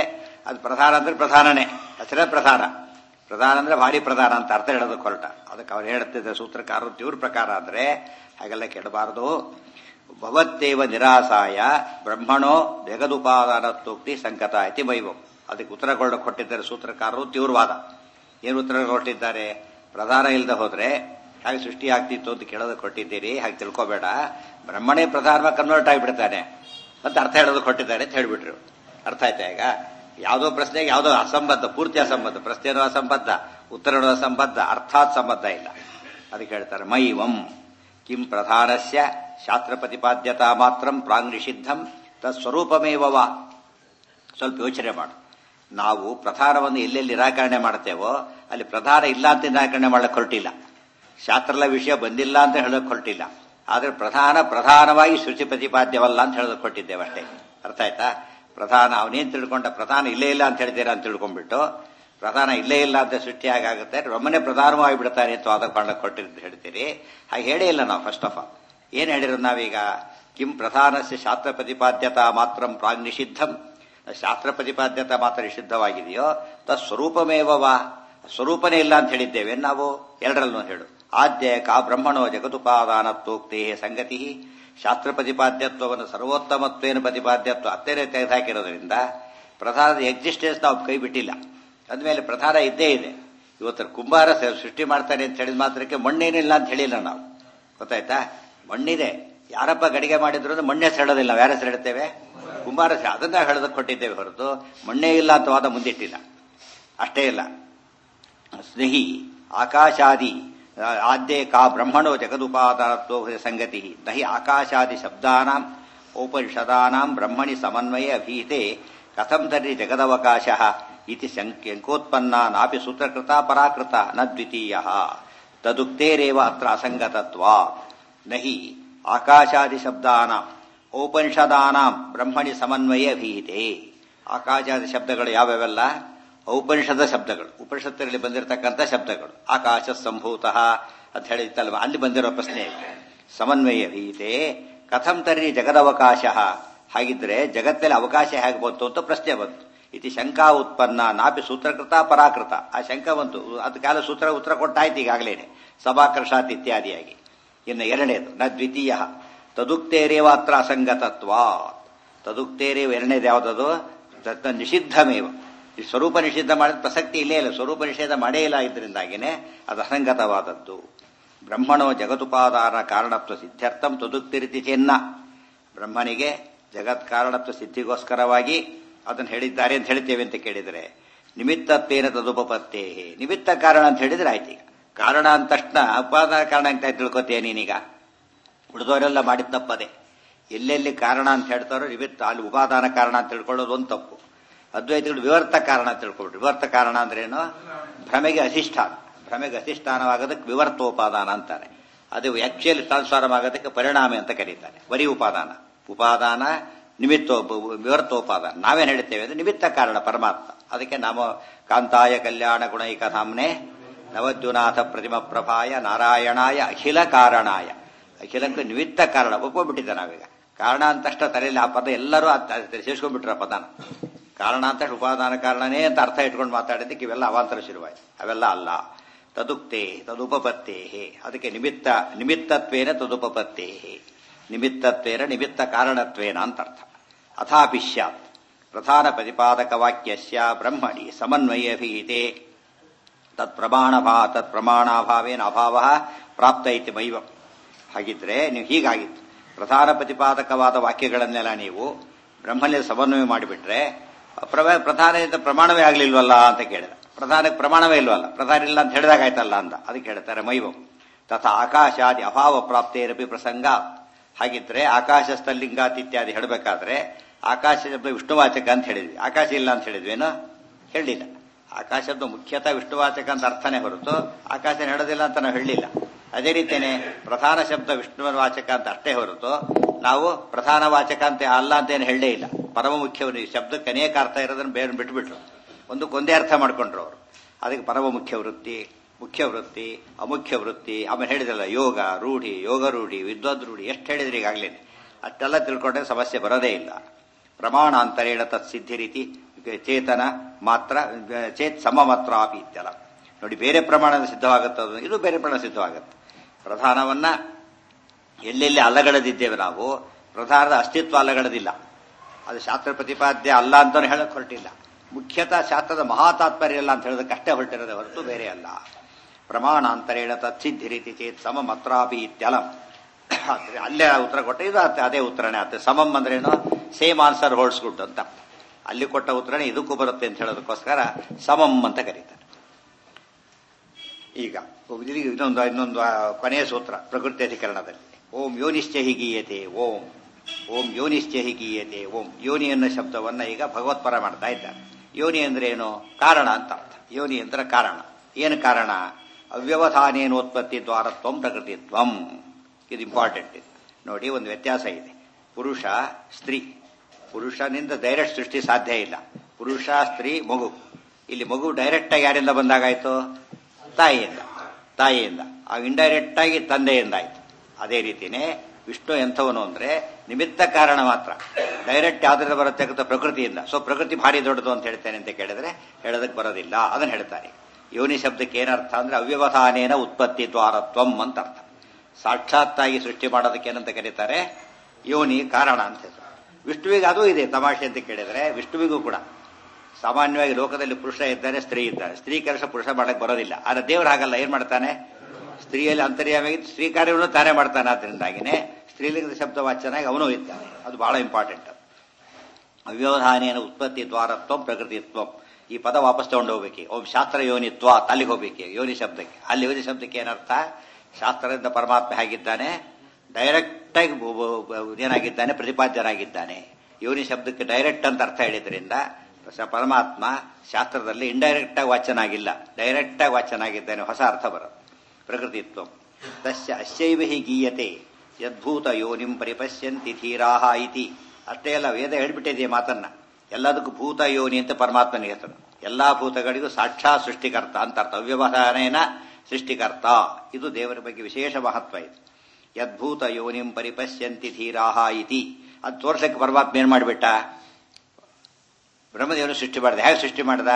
ಅದು ಪ್ರಧಾನ ಅಂದ್ರೆ ಪ್ರಧಾನನೇ ಹೆಸರೇ ಪ್ರಧಾನ ಪ್ರಧಾನ ಅಂದ್ರೆ ಭಾರಿ ಪ್ರಧಾನ ಅಂತ ಅರ್ಥ ಹೇಳೋದಕ್ಕೆ ಹೊರಟ ಅದಕ್ಕೆ ಅವ್ರು ಹೇಳ್ತಿದ್ದ ಸೂತ್ರಕಾರರು ಇವ್ರ ಪ್ರಕಾರ ಅಂದ್ರೆ ಹಾಗೆಲ್ಲ ಕೆಡಬಾರದು ಭವತ್ತೇವ ನಿರಾಸಾಯ ಬ್ರಹ್ಮಣೋ ಜಗದುಪಾದಾನತ್ತೋಕ್ತಿ ಸಂಕತ ಇತಿ ವೈಭವ್ ಅದಕ್ಕೆ ಉತ್ತರಗೊಳ್ಳ ಕೊಟ್ಟಿದ್ದಾರೆ ಸೂತ್ರಕಾರರು ತೀವ್ರವಾದ ಏನು ಉತ್ತರ ಕೊಟ್ಟಿದ್ದಾರೆ ಪ್ರಧಾನ ಇಲ್ಲದೆ ಹೋದ್ರೆ ಹಾಗೆ ಸೃಷ್ಟಿ ಆಗ್ತಿತ್ತು ಅಂತ ಕೇಳೋದಕ್ಕೆ ಕೊಟ್ಟಿದ್ದೀರಿ ಹಾಗೆ ತಿಳ್ಕೊಬೇಡ ಬ್ರಹ್ಮಣೇ ಪ್ರಧಾನವಾಗಿ ಕನ್ವರ್ಟ್ ಆಗಿಬಿಡ್ತಾನೆ ಅಂತ ಅರ್ಥ ಹೇಳೋದು ಕೊಟ್ಟಿದ್ದಾರೆ ಅಂತ ಹೇಳ್ಬಿಟ್ರು ಅರ್ಥ ಆಯ್ತಾ ಈಗ ಯಾವುದೋ ಪ್ರಶ್ನೆಗೆ ಯಾವುದೋ ಅಸಂಬದ್ಧ ಪೂರ್ತಿ ಅಸಂಬದ್ಧ ಪ್ರಶ್ನೆನೂ ಅಸಂಬದ್ಧ ಉತ್ತರನೂ ಅಸಂಬದ್ಧ ಅರ್ಥಾತ್ ಸಂಬದ್ಧ ಇಲ್ಲ ಅದಕ್ಕೆ ಹೇಳ್ತಾರೆ ಮೈವಂ ಕಿಂ ಪ್ರಧಾನಸ್ಯ ಶಾಸ್ತ್ರ ಪ್ರತಿಪಾದ್ಯತಾ ಮಾತ್ರ ಪ್ರಾಂಗ್ ನಿಷಿದ್ಧಂ ತತ್ಸ್ವರೂಪಮೇವವ ಸ್ವಲ್ಪ ಯೋಚನೆ ಮಾಡು ನಾವು ಪ್ರಧಾನವನ್ನು ಎಲ್ಲೆಲ್ಲಿ ನಿರಾಕರಣೆ ಮಾಡ್ತೇವೋ ಅಲ್ಲಿ ಪ್ರಧಾನ ಇಲ್ಲ ಅಂತ ನಿರಾಕರಣೆ ಮಾಡಕ್ಕೆ ಹೊರಟಿಲ್ಲ ಶಾಸ್ತ್ರಲ ವಿಷಯ ಬಂದಿಲ್ಲ ಅಂತ ಹೇಳಕ್ ಹೊರಟಿಲ್ಲ ಆದ್ರೆ ಪ್ರಧಾನ ಪ್ರಧಾನವಾಗಿ ಶುಚಿ ಪ್ರತಿಪಾದ್ಯವಲ್ಲ ಅಂತ ಹೇಳೋದಕ್ಕೆ ಕೊಟ್ಟಿದ್ದೇವೆ ಅಷ್ಟೇ ಅರ್ಥ ಆಯ್ತಾ ಪ್ರಧಾನ ಅವನೇನ್ ತಿಳ್ಕೊಂಡ ಪ್ರಧಾನ ಇಲ್ಲೇ ಇಲ್ಲ ಅಂತ ಹೇಳ್ತೀರಾ ಅಂತ ತಿಳ್ಕೊಂಡ್ಬಿಟ್ಟು ಪ್ರಧಾನ ಇಲ್ಲೇ ಇಲ್ಲ ಅಂತ ಸೃಷ್ಟಿಯಾಗುತ್ತೆ ರೊಮ್ಮನೆ ಪ್ರಧಾನವಾಗಿ ಬಿಡ್ತಾರೆ ಅಂತ ವಾದ ಮಾಡಕ್ ಕೊಟ್ಟಿದ್ದು ಹೇಳ್ತೀರಿ ಹಾಗೆ ಹೇಳೇ ಇಲ್ಲ ನಾವು ಫಸ್ಟ್ ಆಫ್ ಆಲ್ ಏನ್ ಹೇಳಿರೋದು ನಾವೀಗ ಕಿಂ ಪ್ರಧಾನಸ್ಯ ಶಾಸ್ತ್ರ ಪ್ರತಿಪಾದ್ಯತಾ ಮಾತ್ರ ಪ್ರಾಗ್ ನಿಷಿದ್ಧಂ ಶಾಸ್ತ್ರ ಪ್ರತಿಪಾದ್ಯತಾ ಮಾತ್ರ ನಿಷಿದ್ಧವಾಗಿದೆಯೋ ತ ಸ್ವರೂಪಮೇವವಾ ಸ್ವರೂಪನೇ ಇಲ್ಲ ಅಂತ ಹೇಳಿದ್ದೇವೆ ನಾವು ಎರಡರಲ್ಲೂ ಹೇಳು ಆದ್ಯ ಕಾ ಬ್ರಹ್ಮಣೋ ಜಗದುಪಾದಾನತ್ವೋಕ್ತೇ ಸಂಗತಿ ಶಾಸ್ತ್ರ ಪ್ರತಿಪಾದ್ಯತ್ವವನ್ನು ಸರ್ವೋತ್ತಮತ್ವೇನ ಪ್ರತಿಪಾದ್ಯತ್ವ ಅತ್ತೇನೆ ತೆಗೆದುಹಾಕಿರೋದ್ರಿಂದ ಪ್ರಧಾನದ ಎಕ್ಸಿಸ್ಟೆನ್ಸ್ ನಾವು ಕೈ ಬಿಟ್ಟಿಲ್ಲ ಅಂದಮೇಲೆ ಪ್ರಧಾನ ಇದ್ದೇ ಇದೆ ಇವತ್ತು ಕುಂಬಾರ ಸೃಷ್ಟಿ ಮಾಡ್ತಾನೆ ಅಂತ ಹೇಳಿದ ಮಾತ್ರಕ್ಕೆ ಮಣ್ಣೇನಿಲ್ಲ ಅಂತ ಹೇಳಿಲ್ಲ ನಾವು ಗೊತ್ತಾಯ್ತಾ ಮಣ್ಣಿದೆ ಯಾರಪ್ಪ ಗಡಿಗೆ ಮಾಡಿದ್ರು ಅಂದ್ರೆ ಮಣ್ಣೆ ಹೇಳೋದಿಲ್ಲ ನಾವು ಯಾರ ಹೆಸರು ಹೇಳ್ತೇವೆ ಕುಂಬಾರ ಅದನ್ನ ಹೇಳೋದಕ್ಕೆ ಕೊಟ್ಟಿದ್ದೇವೆ ಹೊರತು ಮಣ್ಣೇ ಇಲ್ಲ ಅಂತ ವಾದ ಮುಂದಿಟ್ಟಿಲ್ಲ ಅಷ್ಟೇ ಇಲ್ಲ ಸ್ನೇಹಿ ಆಕಾಶಾದಿ ಆದ್ಯೆ ಕಾ ಬ್ರಹ್ಮಣೋ ಜಗದುಪಾದಾನತ್ವ ಸಂಗತಿ ನಹಿ ಆಕಾಶಾದಿ ಶಬ್ದಾನಾಂ ಔಪನಿಷದಾನಾಂ ಬ್ರಹ್ಮಣಿ ಸಮನ್ವಯ ಅಭೀತೆ ಕಥಂ ತರ್ರಿ ಜಗದವಕಾಶ ಇತಿ ಶಂಕೋತ್ಪನ್ನ ನಾಪಿ ಸೂತ್ರಕೃತ ಪರಾಕೃತ ನ ದ್ವಿತೀಯ ತದುಕ್ತೇರೇವ ಅತ್ರ ಅಸಂಗತತ್ವ ನಹಿ ಆಕಾಶಾದಿ ಶಬ್ದಾನಾಂ ಔಪನಿಷದಾನಾಂ ಬ್ರಹ್ಮಣಿ ಸಮನ್ವಯ ಅಭೀತೆ ಆಕಾಶಾದಿ ಶಬ್ದಗಳು ಯಾವ್ಯಾವೆಲ್ಲ ಔಪನಿಷದ ಶಬ್ದಗಳು ಉಪನಿಷತ್ತರಲ್ಲಿ ಬಂದಿರತಕ್ಕಂಥ ಶಬ್ದಗಳು ಆಕಾಶ ಸಂಭೂತ ಅಂತ ಹೇಳಿತ್ತಲ್ವ ಅಲ್ಲಿ ಬಂದಿರೋ ಪ್ರಶ್ನೆ ಸಮನ್ವಯ ಭೀತೆ ಕಥಂ ತರ್ರಿ ಜಗದವಕಾಶ ಹಾಗಿದ್ರೆ ಜಗತ್ತಲ್ಲಿ ಅವಕಾಶ ಹೇಗೆ ಬಂತು ಅಂತ ಪ್ರಶ್ನೆ ಬಂತು ಇತಿ ಶಂಕಾ ಉತ್ಪನ್ನ ನಾಪಿ ಸೂತ್ರಕೃತ ಪರಾಕೃತ ಆ ಶಂಕ ಬಂತು ಅದಕ್ಕಾಲ ಸೂತ್ರ ಉತ್ತರ ಕೊಟ್ಟಾಯ್ತು ಈಗಾಗಲೇನೆ ಸಭಾಕರ್ಷಾತ್ ಇತ್ಯಾದಿಯಾಗಿ ಇನ್ನು ಎರಡನೇದು ನ ದ್ವಿತೀಯ ತದುಕ್ತೇರೇವ ಅತ್ರ ಅಸಂಗತತ್ವ ತದುಕ್ತೇರೇವ ಎರಡನೇದು ಯಾವುದದು ತತ್ ನಿಷಿದ್ಧಮೇವ ಈ ಸ್ವರೂಪ ನಿಷಿದ್ಧ ಮಾಡಿದ ಪ್ರಸಕ್ತಿ ಇಲ್ಲೇ ಇಲ್ಲ ಸ್ವರೂಪ ನಿಷೇಧ ಮಾಡೇ ಇಲ್ಲ ಇದರಿಂದಾಗಿನೇ ಅದು ಅಸಂಗತವಾದದ್ದು ಬ್ರಹ್ಮಣೋ ಜಗದುಪಾದಾನ ಕಾರಣತ್ವ ಸಿದ್ಧಾರ್ಥಂ ತದುಕ್ತಿರಿತಿ ಚೆನ್ನ ಬ್ರಹ್ಮನಿಗೆ ಜಗತ್ ಕಾರಣತ್ವ ಸಿದ್ಧಿಗೋಸ್ಕರವಾಗಿ ಅದನ್ನು ಹೇಳಿದ್ದಾರೆ ಅಂತ ಹೇಳ್ತೇವೆ ಅಂತ ಕೇಳಿದರೆ ನಿಮಿತ್ತತ್ವೇನ ತದುಪಪತ್ತೇ ನಿಮಿತ್ತ ಕಾರಣ ಅಂತ ಹೇಳಿದ್ರೆ ಆಯ್ತು ಈಗ ಕಾರಣ ಅಂದ ತಕ್ಷಣ ಉಪಾದಾನ ಕಾರಣ ಅಂತ ತಿಳ್ಕೊತೀಯ ನೀನೀಗ ಉಳಿದವರೆಲ್ಲ ಮಾಡಿದ ತಪ್ಪದೆ ಎಲ್ಲೆಲ್ಲಿ ಕಾರಣ ಅಂತ ಹೇಳ್ತಾರೋ ನಿಮಿತ್ತ ಅಲ್ಲಿ ಉಪಾದಾನ ಕಾರಣ ಅಂತ ತಿಳ್ಕೊಳ್ಳೋದು ಒಂದು ತಪ್ಪು ಅದ್ವೈತಗಳು ವಿವರ್ತ ಕಾರಣ ಅಂತ ತಿಳ್ಕೊಬಿಟ್ರು ವಿವರ್ತ ಕಾರಣ ಅಂದ್ರೇನು ಭ್ರಮೆಗೆ ಅಧಿಷ್ಠಾನ ಭ್ರಮೆಗೆ ಅಧಿಷ್ಠಾನವಾಗೋದಕ್ಕೆ ವಿವರ್ತೋಪಾದಾನ ಅಂತಾರೆ ಅದು ಆಕ್ಚುಯಲ್ ಟ್ರಾನ್ಸ್ಫಾರ್ಮ್ ಆಗೋದಕ್ಕೆ ಪರಿಣಾಮ ಅಂತ ಕರೀತಾರೆ ಬರೀ ಉಪಾದಾನ ಉಪಾದಾನ ನಿಮಿತ್ತೋ ವಿವರ್ತೋಪಾದಾನ ನಾವೇನ್ ಹೇಳ್ತೇವೆ ಅಂದ್ರೆ ನಿಮಿತ್ತ ಕಾರಣ ಪರಮಾತ್ಮ ಅದಕ್ಕೆ ನಾಮ ಕಾಂತಾಯ ಕಲ್ಯಾಣ ಗುಣೈಕಧಾಮ್ನೆ ನವದ್ಯುನಾಥ ಪ್ರತಿಮ ಪ್ರಭಾಯ ನಾರಾಯಣಾಯ ಅಖಿಲ ಕಾರಣಾಯ ಅಖಿಲಕ್ಕೂ ನಿಮಿತ್ತ ಕಾರಣ ಒಪ್ಕೊಂಡ್ಬಿಟ್ಟಿದ್ದೆ ನಾವೀಗ ಕಾರಣ ಅಂತಷ್ಟ ತಲೆಯಲ್ಲಿ ಆ ಪದ ಎಲ್ಲರೂ ಸೇರಿಸ್ಕೊಂಡ್ಬಿಟ್ರ ಪದನ ಕಾರಣ ಅಂತ ಉಪಾದಾನ ಕಾರಣನೇ ಅಂತ ಅರ್ಥ ಇಟ್ಕೊಂಡು ಮಾತಾಡಿದ್ದಕ್ಕೆ ಇವೆಲ್ಲ ಅವಾಂತರ ಶುರುವಾಯ್ತು ಅವೆಲ್ಲ ಅಲ್ಲ ತದುಕ್ತೆ ತದುಪಪತ್ತೇ ಅದಕ್ಕೆ ನಿಮಿತ್ತ ನಿಮಿತ್ತತ್ವೇನ ತದುಪಪತ್ತೇ ನಿಮಿತ್ತತ್ವೇನ ನಿಮಿತ್ತ ಕಾರಣತ್ವೇನ ಅಂತ ಅರ್ಥ ಅಥಾಪಿ ಸ್ಯಾತ್ ಪ್ರಧಾನ ಪ್ರತಿಪಾದಕ ವಾಕ್ಯಸ್ಯ ಬ್ರಹ್ಮಣಿ ಸಮನ್ವಯಭೀತೆ ತತ್ ಪ್ರಮಾಣಭಾ ತತ್ ಪ್ರಮಾಣಾಭಾವೇನ ಅಭಾವ ಪ್ರಾಪ್ತ ಇತಿ ಮೈವ ಹಾಗಿದ್ರೆ ನೀವು ಹೀಗಾಗಿತ್ತು ಪ್ರಧಾನ ಪ್ರತಿಪಾದಕವಾದ ವಾಕ್ಯಗಳನ್ನೆಲ್ಲ ನೀವು ಬ್ರಹ್ಮನಲ್ಲಿ ಸಮನ್ವಯ ಮಾಡಿಬಿಟ್ರೆ ಪ್ರಧಾನದಿಂದ ಪ್ರಮಾಣವೇ ಆಗ್ಲಿಲ್ವಲ್ಲ ಅಂತ ಕೇಳಿದ ಪ್ರಧಾನಕ್ಕೆ ಪ್ರಮಾಣವೇ ಇಲ್ವಲ್ಲ ಪ್ರಧಾನ ಇಲ್ಲ ಅಂತ ಹೇಳಿದಾಗಾಯ್ತಲ್ಲ ಅಂತ ಅದಕ್ಕೆ ಹೇಳ್ತಾರೆ ಮೈವಂ ತಥಾ ಆಕಾಶಾದಿ ಅಭಾವ ಪ್ರಾಪ್ತೇರಪಿ ಪ್ರಸಂಗ ಹಾಗಿದ್ರೆ ಆಕಾಶ ಸ್ಥಲಿಂಗಾತ್ ಇತ್ಯಾದಿ ಹೇಳಬೇಕಾದ್ರೆ ಆಕಾಶ ಶಬ್ದ ವಿಷ್ಣುವಾಚಕ ಅಂತ ಹೇಳಿದ್ವಿ ಆಕಾಶ ಇಲ್ಲ ಅಂತ ಹೇಳಿದ್ವೇನು ಹೇಳಿಲ್ಲ ಆಕಾಶ ಶಬ್ದ ಮುಖ್ಯತಃ ವಿಷ್ಣುವಾಚಕ ಅಂತ ಅರ್ಥನೇ ಹೊರತು ಆಕಾಶ ಹೇಳೋದಿಲ್ಲ ಅಂತ ನಾವು ಹೇಳಿಲ್ಲ ಅದೇ ರೀತಿಯೇ ಪ್ರಧಾನ ಶಬ್ದ ವಿಷ್ಣುವಿನ ವಾಚಕ ಅಂತ ಅಷ್ಟೇ ಹೊರತು ನಾವು ಪ್ರಧಾನ ವಾಚಕ ಅಂತ ಅಲ್ಲ ಅಂತ ಏನು ಹೇಳಲೇ ಇಲ್ಲ ಪರಮ ಮುಖ್ಯವನ್ನು ಈ ಶಬ್ದಕ್ಕೆ ಅನೇಕ ಅರ್ಥ ಇರೋದನ್ನು ಬೇರೆ ಬಿಟ್ಬಿಟ್ರು ಒಂದಕ್ಕೊಂದೇ ಅರ್ಥ ಮಾಡ್ಕೊಂಡ್ರು ಅವರು ಅದಕ್ಕೆ ಪರಮ ಮುಖ್ಯ ವೃತ್ತಿ ಮುಖ್ಯ ವೃತ್ತಿ ಅಮುಖ್ಯ ವೃತ್ತಿ ಆಮೇಲೆ ಹೇಳಿದ್ರಲ್ಲ ಯೋಗ ರೂಢಿ ಯೋಗ ರೂಢಿ ವಿದ್ವದ್ ರೂಢಿ ಎಷ್ಟು ಹೇಳಿದ್ರಿ ಈಗಾಗಲೇ ಅಷ್ಟೆಲ್ಲ ತಿಳ್ಕೊಂಡ್ರೆ ಸಮಸ್ಯೆ ಬರೋದೇ ಇಲ್ಲ ಪ್ರಮಾಣಾಂತರೇಣ ತತ್ ಸಿದ್ಧಿ ರೀತಿ ಚೇತನ ಮಾತ್ರ ಚೇತ್ ಸಮ ಮಾತ್ರ ಅಪಿ ಇತ್ಯಲ್ಲ ನೋಡಿ ಬೇರೆ ಪ್ರಮಾಣದ ಸಿದ್ಧವಾಗುತ್ತೆ ಅದು ಇದು ಬೇರೆ ಪ್ರಮಾಣ ಸಿದ್ಧವಾಗುತ್ತೆ ಪ್ರಧಾನವನ್ನ ಎಲ್ಲೆಲ್ಲಿ ಅಲ್ಲಗಡದಿದ್ದೇವೆ ನಾವು ಪ್ರಧಾನದ ಅಸ್ತಿತ್ವ ಅಲ್ಲಗಡದಿಲ್ಲ ಅದು ಶಾಸ್ತ್ರ ಪ್ರತಿಪಾದ್ಯ ಅಲ್ಲ ಅಂತ ಹೇಳಕ್ ಹೊರಟಿಲ್ಲ ಮುಖ್ಯತಃ ಶಾಸ್ತ್ರದ ಮಹಾ ತಾತ್ಪರ್ಯ ಇಲ್ಲ ಅಂತ ಹೇಳೋದಕ್ಕಷ್ಟೇ ಹೊರಟಿರೋದೇ ಹೊರತು ಬೇರೆ ಅಲ್ಲ ಪ್ರಮಾಣಾಂತರೇಣ ತತ್ಸಿದ್ಧಿ ರೀತಿ ಚೇತ್ ಸಮ ಮತ್ರಾಪಿ ಇತ್ಯಲಂ ಆದ್ರೆ ಅಲ್ಲೇ ಉತ್ತರ ಕೊಟ್ಟ ಇದು ಅದ್- ಅದೇ ಉತ್ತರನೇ ಆಗುತ್ತೆ ಸಮಂ ಅಂದ್ರೇನು ಸೇಮ್ ಆನ್ಸರ್ ಹೋಲ್ಡ್ಸ್ ಗುಡ್ ಅಂತ ಅಲ್ಲಿ ಕೊಟ್ಟ ಉತ್ತರನೇ ಇದಕ್ಕೂ ಬರುತ್ತೆ ಅಂತ ಹೇಳೋದಕ್ಕೋಸ್ಕರ ಸಮಂ ಅಂತ ಕರೀತಾರೆ ಈಗ ಇಲ್ಲಿಗೆ ಇನ್ನೊಂದು ಇನ್ನೊಂದು ಆ, ಕೊನೆಯ ಸೂತ್ರ ಪ್ರಕೃತಿ ಅಧಿಕರಣದಲ್ಲಿ ಓಂ ಯೋನಿಶ್ಚ ಗೀಯತೆ ಓಂ ಓಂ ಯೋನಿಶ್ಚ ಗೀಯತೆ ಓಂ ಯೋನಿ ಅನ್ನೋ ಶಬ್ದವನ್ನ ಈಗ ಭಗವತ್ಪರ ಮಾಡ್ತಾ ಇದ್ದಾರೆ ಯೋನಿ ಅಂದ್ರೆ ಏನು ಕಾರಣ ಅಂತ ಅರ್ಥ ಯೋನಿ ಅಂದ್ರೆ ಕಾರಣ ಏನು ಕಾರಣ ಅವ್ಯವಧಾನೇನೋತ್ಪತ್ತಿ ದ್ವಾರತ್ವಂ ಪ್ರಕೃತಿತ್ವಂ ಇದು ಇಂಪಾರ್ಟೆಂಟ್ ಇದು ನೋಡಿ ಒಂದು ವ್ಯತ್ಯಾಸ ಇದೆ ಪುರುಷ ಸ್ತ್ರೀ ಪುರುಷನಿಂದ ಡೈರೆಕ್ಟ್ ಸೃಷ್ಟಿ ಸಾಧ್ಯ ಇಲ್ಲ ಪುರುಷ ಸ್ತ್ರೀ ಮಗು ಇಲ್ಲಿ ಮಗು ಡೈರೆಕ್ಟ್ ಆಗಿ ಯಾರಿಂದ ಬಂದಾಗಾಯ್ತು ತಾಯಿಯಿಂದ ತಾಯಿಯಿಂದ ಆ ಇಂಡೈರೆಕ್ಟ್ ಆಗಿ ತಂದೆಯಿಂದ ಆಯ್ತು ಅದೇ ರೀತಿನೇ ವಿಷ್ಣು ಎಂಥವನು ಅಂದ್ರೆ ನಿಮಿತ್ತ ಕಾರಣ ಮಾತ್ರ ಡೈರೆಕ್ಟ್ ಯಾವ್ದ್ರಿಂದ ಬರುತ್ತೆ ಅಂತ ಪ್ರಕೃತಿಯಿಂದ ಸೊ ಪ್ರಕೃತಿ ಭಾರಿ ದೊಡ್ಡದು ಅಂತ ಹೇಳ್ತೇನೆ ಅಂತ ಕೇಳಿದ್ರೆ ಹೇಳೋದಕ್ಕೆ ಬರೋದಿಲ್ಲ ಅದನ್ನ ಹೇಳ್ತಾರೆ ಯೋನಿ ಶಬ್ದಕ್ಕೆ ಏನರ್ಥ ಅಂದ್ರೆ ಅವ್ಯವಧಾನೇನ ಉತ್ಪತ್ತಿ ದ್ವಾರತ್ವಂ ಅಂತ ಅರ್ಥ ಸಾಕ್ಷಾತ್ತಾಗಿ ಸೃಷ್ಟಿ ಮಾಡೋದಕ್ಕೆ ಏನಂತ ಕರೀತಾರೆ ಯೋನಿ ಕಾರಣ ಅಂತ ಹೆಸರು ವಿಷ್ಣುವಿಗೆ ಅದು ಇದೆ ತಮಾಷೆ ಅಂತ ಕೇಳಿದ್ರೆ ವಿಷ್ಣುವಿಗೂ ಕೂಡ ಸಾಮಾನ್ಯವಾಗಿ ಲೋಕದಲ್ಲಿ ಪುರುಷ ಇದ್ದಾರೆ ಸ್ತ್ರೀ ಇದ್ದಾರೆ ಸ್ತ್ರೀ ಕೆಲಸ ಪುರುಷ ಮಾಡಕ್ ಬರೋದಿಲ್ಲ ಆದ್ರೆ ದೇವರು ಹಾಗಲ್ಲ ಏನ್ ಮಾಡ್ತಾನೆ ಸ್ತ್ರೀಯಲ್ಲಿ ಅಂತರ್ಯಾವಾಗಿ ಸ್ತ್ರೀ ಕಾರ್ಯವನ್ನು ತಾನೇ ಮಾಡ್ತಾನೆ ಆದ್ರಿಂದಾಗಿನೇ ಸ್ತ್ರೀಲಿಂಗದ ಶಬ್ದ ವಾಚನಾಗಿ ಅವನು ಇದ್ದಾನೆ ಅದು ಬಹಳ ಇಂಪಾರ್ಟೆಂಟ್ ಅವ್ಯವಧಾನೇನ ಉತ್ಪತ್ತಿ ದ್ವಾರತ್ವಂ ಪ್ರಕೃತಿತ್ವಂ ಈ ಪದ ವಾಪಸ್ ತಗೊಂಡು ಹೋಗ್ಬೇಕು ಓಂ ಶಾಸ್ತ್ರ ಯೋನಿತ್ವ ಅಲ್ಲಿಗೆ ಹೋಗ್ಬೇಕು ಯೋನಿ ಶಬ್ದಕ್ಕೆ ಅಲ್ಲಿ ಯೋನಿ ಶಬ್ದಕ್ಕೆ ಏನರ್ಥ ಶಾಸ್ತ್ರದಿಂದ ಪರಮಾತ್ಮ ಹೇಗಿದ್ದಾನೆ ಡೈರೆಕ್ಟ್ ಆಗಿ ಬ- ಬ- ಬ- ಏನಾಗಿದ್ದಾನೆ ಪ್ರತಿಪಾದ್ಯನಾಗಿದ್ದಾನೆ ಯೋನಿ ಶಬ್ದಕ್ಕೆ ಡೈರೆಕ್ಟ್ ಅಂತ ಅರ್ಥ ಹೇಳಿದ್ರಿಂದ ಸ- ಪರಮಾತ್ಮ ಶಾಸ್ತ್ರದಲ್ಲಿ ಇಂಡೈರೆಕ್ಟ್ ಆಗಿ ವಾಚನಾಗಿಲ್ಲ ಡೈರೆಕ್ಟ್ ಆಗಿ ವಾಚನಾಗಿದ್ದಾನೆ ಹೊಸ ಅರ್ಥ ಬರುತ್ತೆ ಪ್ರಕೃತಿತ್ವ ತಸ್ಯ ಅಸ್ಯೈವ ಹಿ ಗೀಯತೆ ಯದ್ಭೂತ ಯೋನಿಂ ಪರಿಪಶ್ಯಂತಿ ಧೀರಾಹ ಇತಿ ಅಷ್ಟೇ ಅಲ್ಲ ವೇದ ಹೇಳ್ಬಿಟ್ಟಿದೆ ಮಾತನ್ನ ಎಲ್ಲದಕ್ಕೂ ಭೂತ ಯೋನಿ ಅಂತ ಪರಮಾತ್ಮನಿಗೆ ಹೆಸರು ಎಲ್ಲಾ ಭೂತಗಳಿಗೂ ಸಾಕ್ಷಾತ್ ಸೃಷ್ಟಿಕರ್ತ ಅಂತ ಅರ್ಥ ಅವ್ಯವಧಾನೇನ ಸೃಷ್ಟಿಕರ್ತ ಇದು ದೇವರ ಬಗ್ಗೆ ವಿಶೇಷ ಮಹತ್ವ ಇದೆ ಯದ್ಭೂತ ಯೋನಿಂ ಪರಿಪಶ್ಯಂತಿ ಧೀರಾಹ ಇತಿ ಅದು ತೋರ್ಸಕ್ಕೆ ಪರಮಾತ್ಮ ಏನ್ ಮಾಡಿಬಿಟ್ಟ ಬ್ರಹ್ಮದೇವರು ಸೃಷ್ಟಿ ಮಾಡಿದ ಹೇಗೆ ಸೃಷ್ಟಿ ಮಾಡ್ದ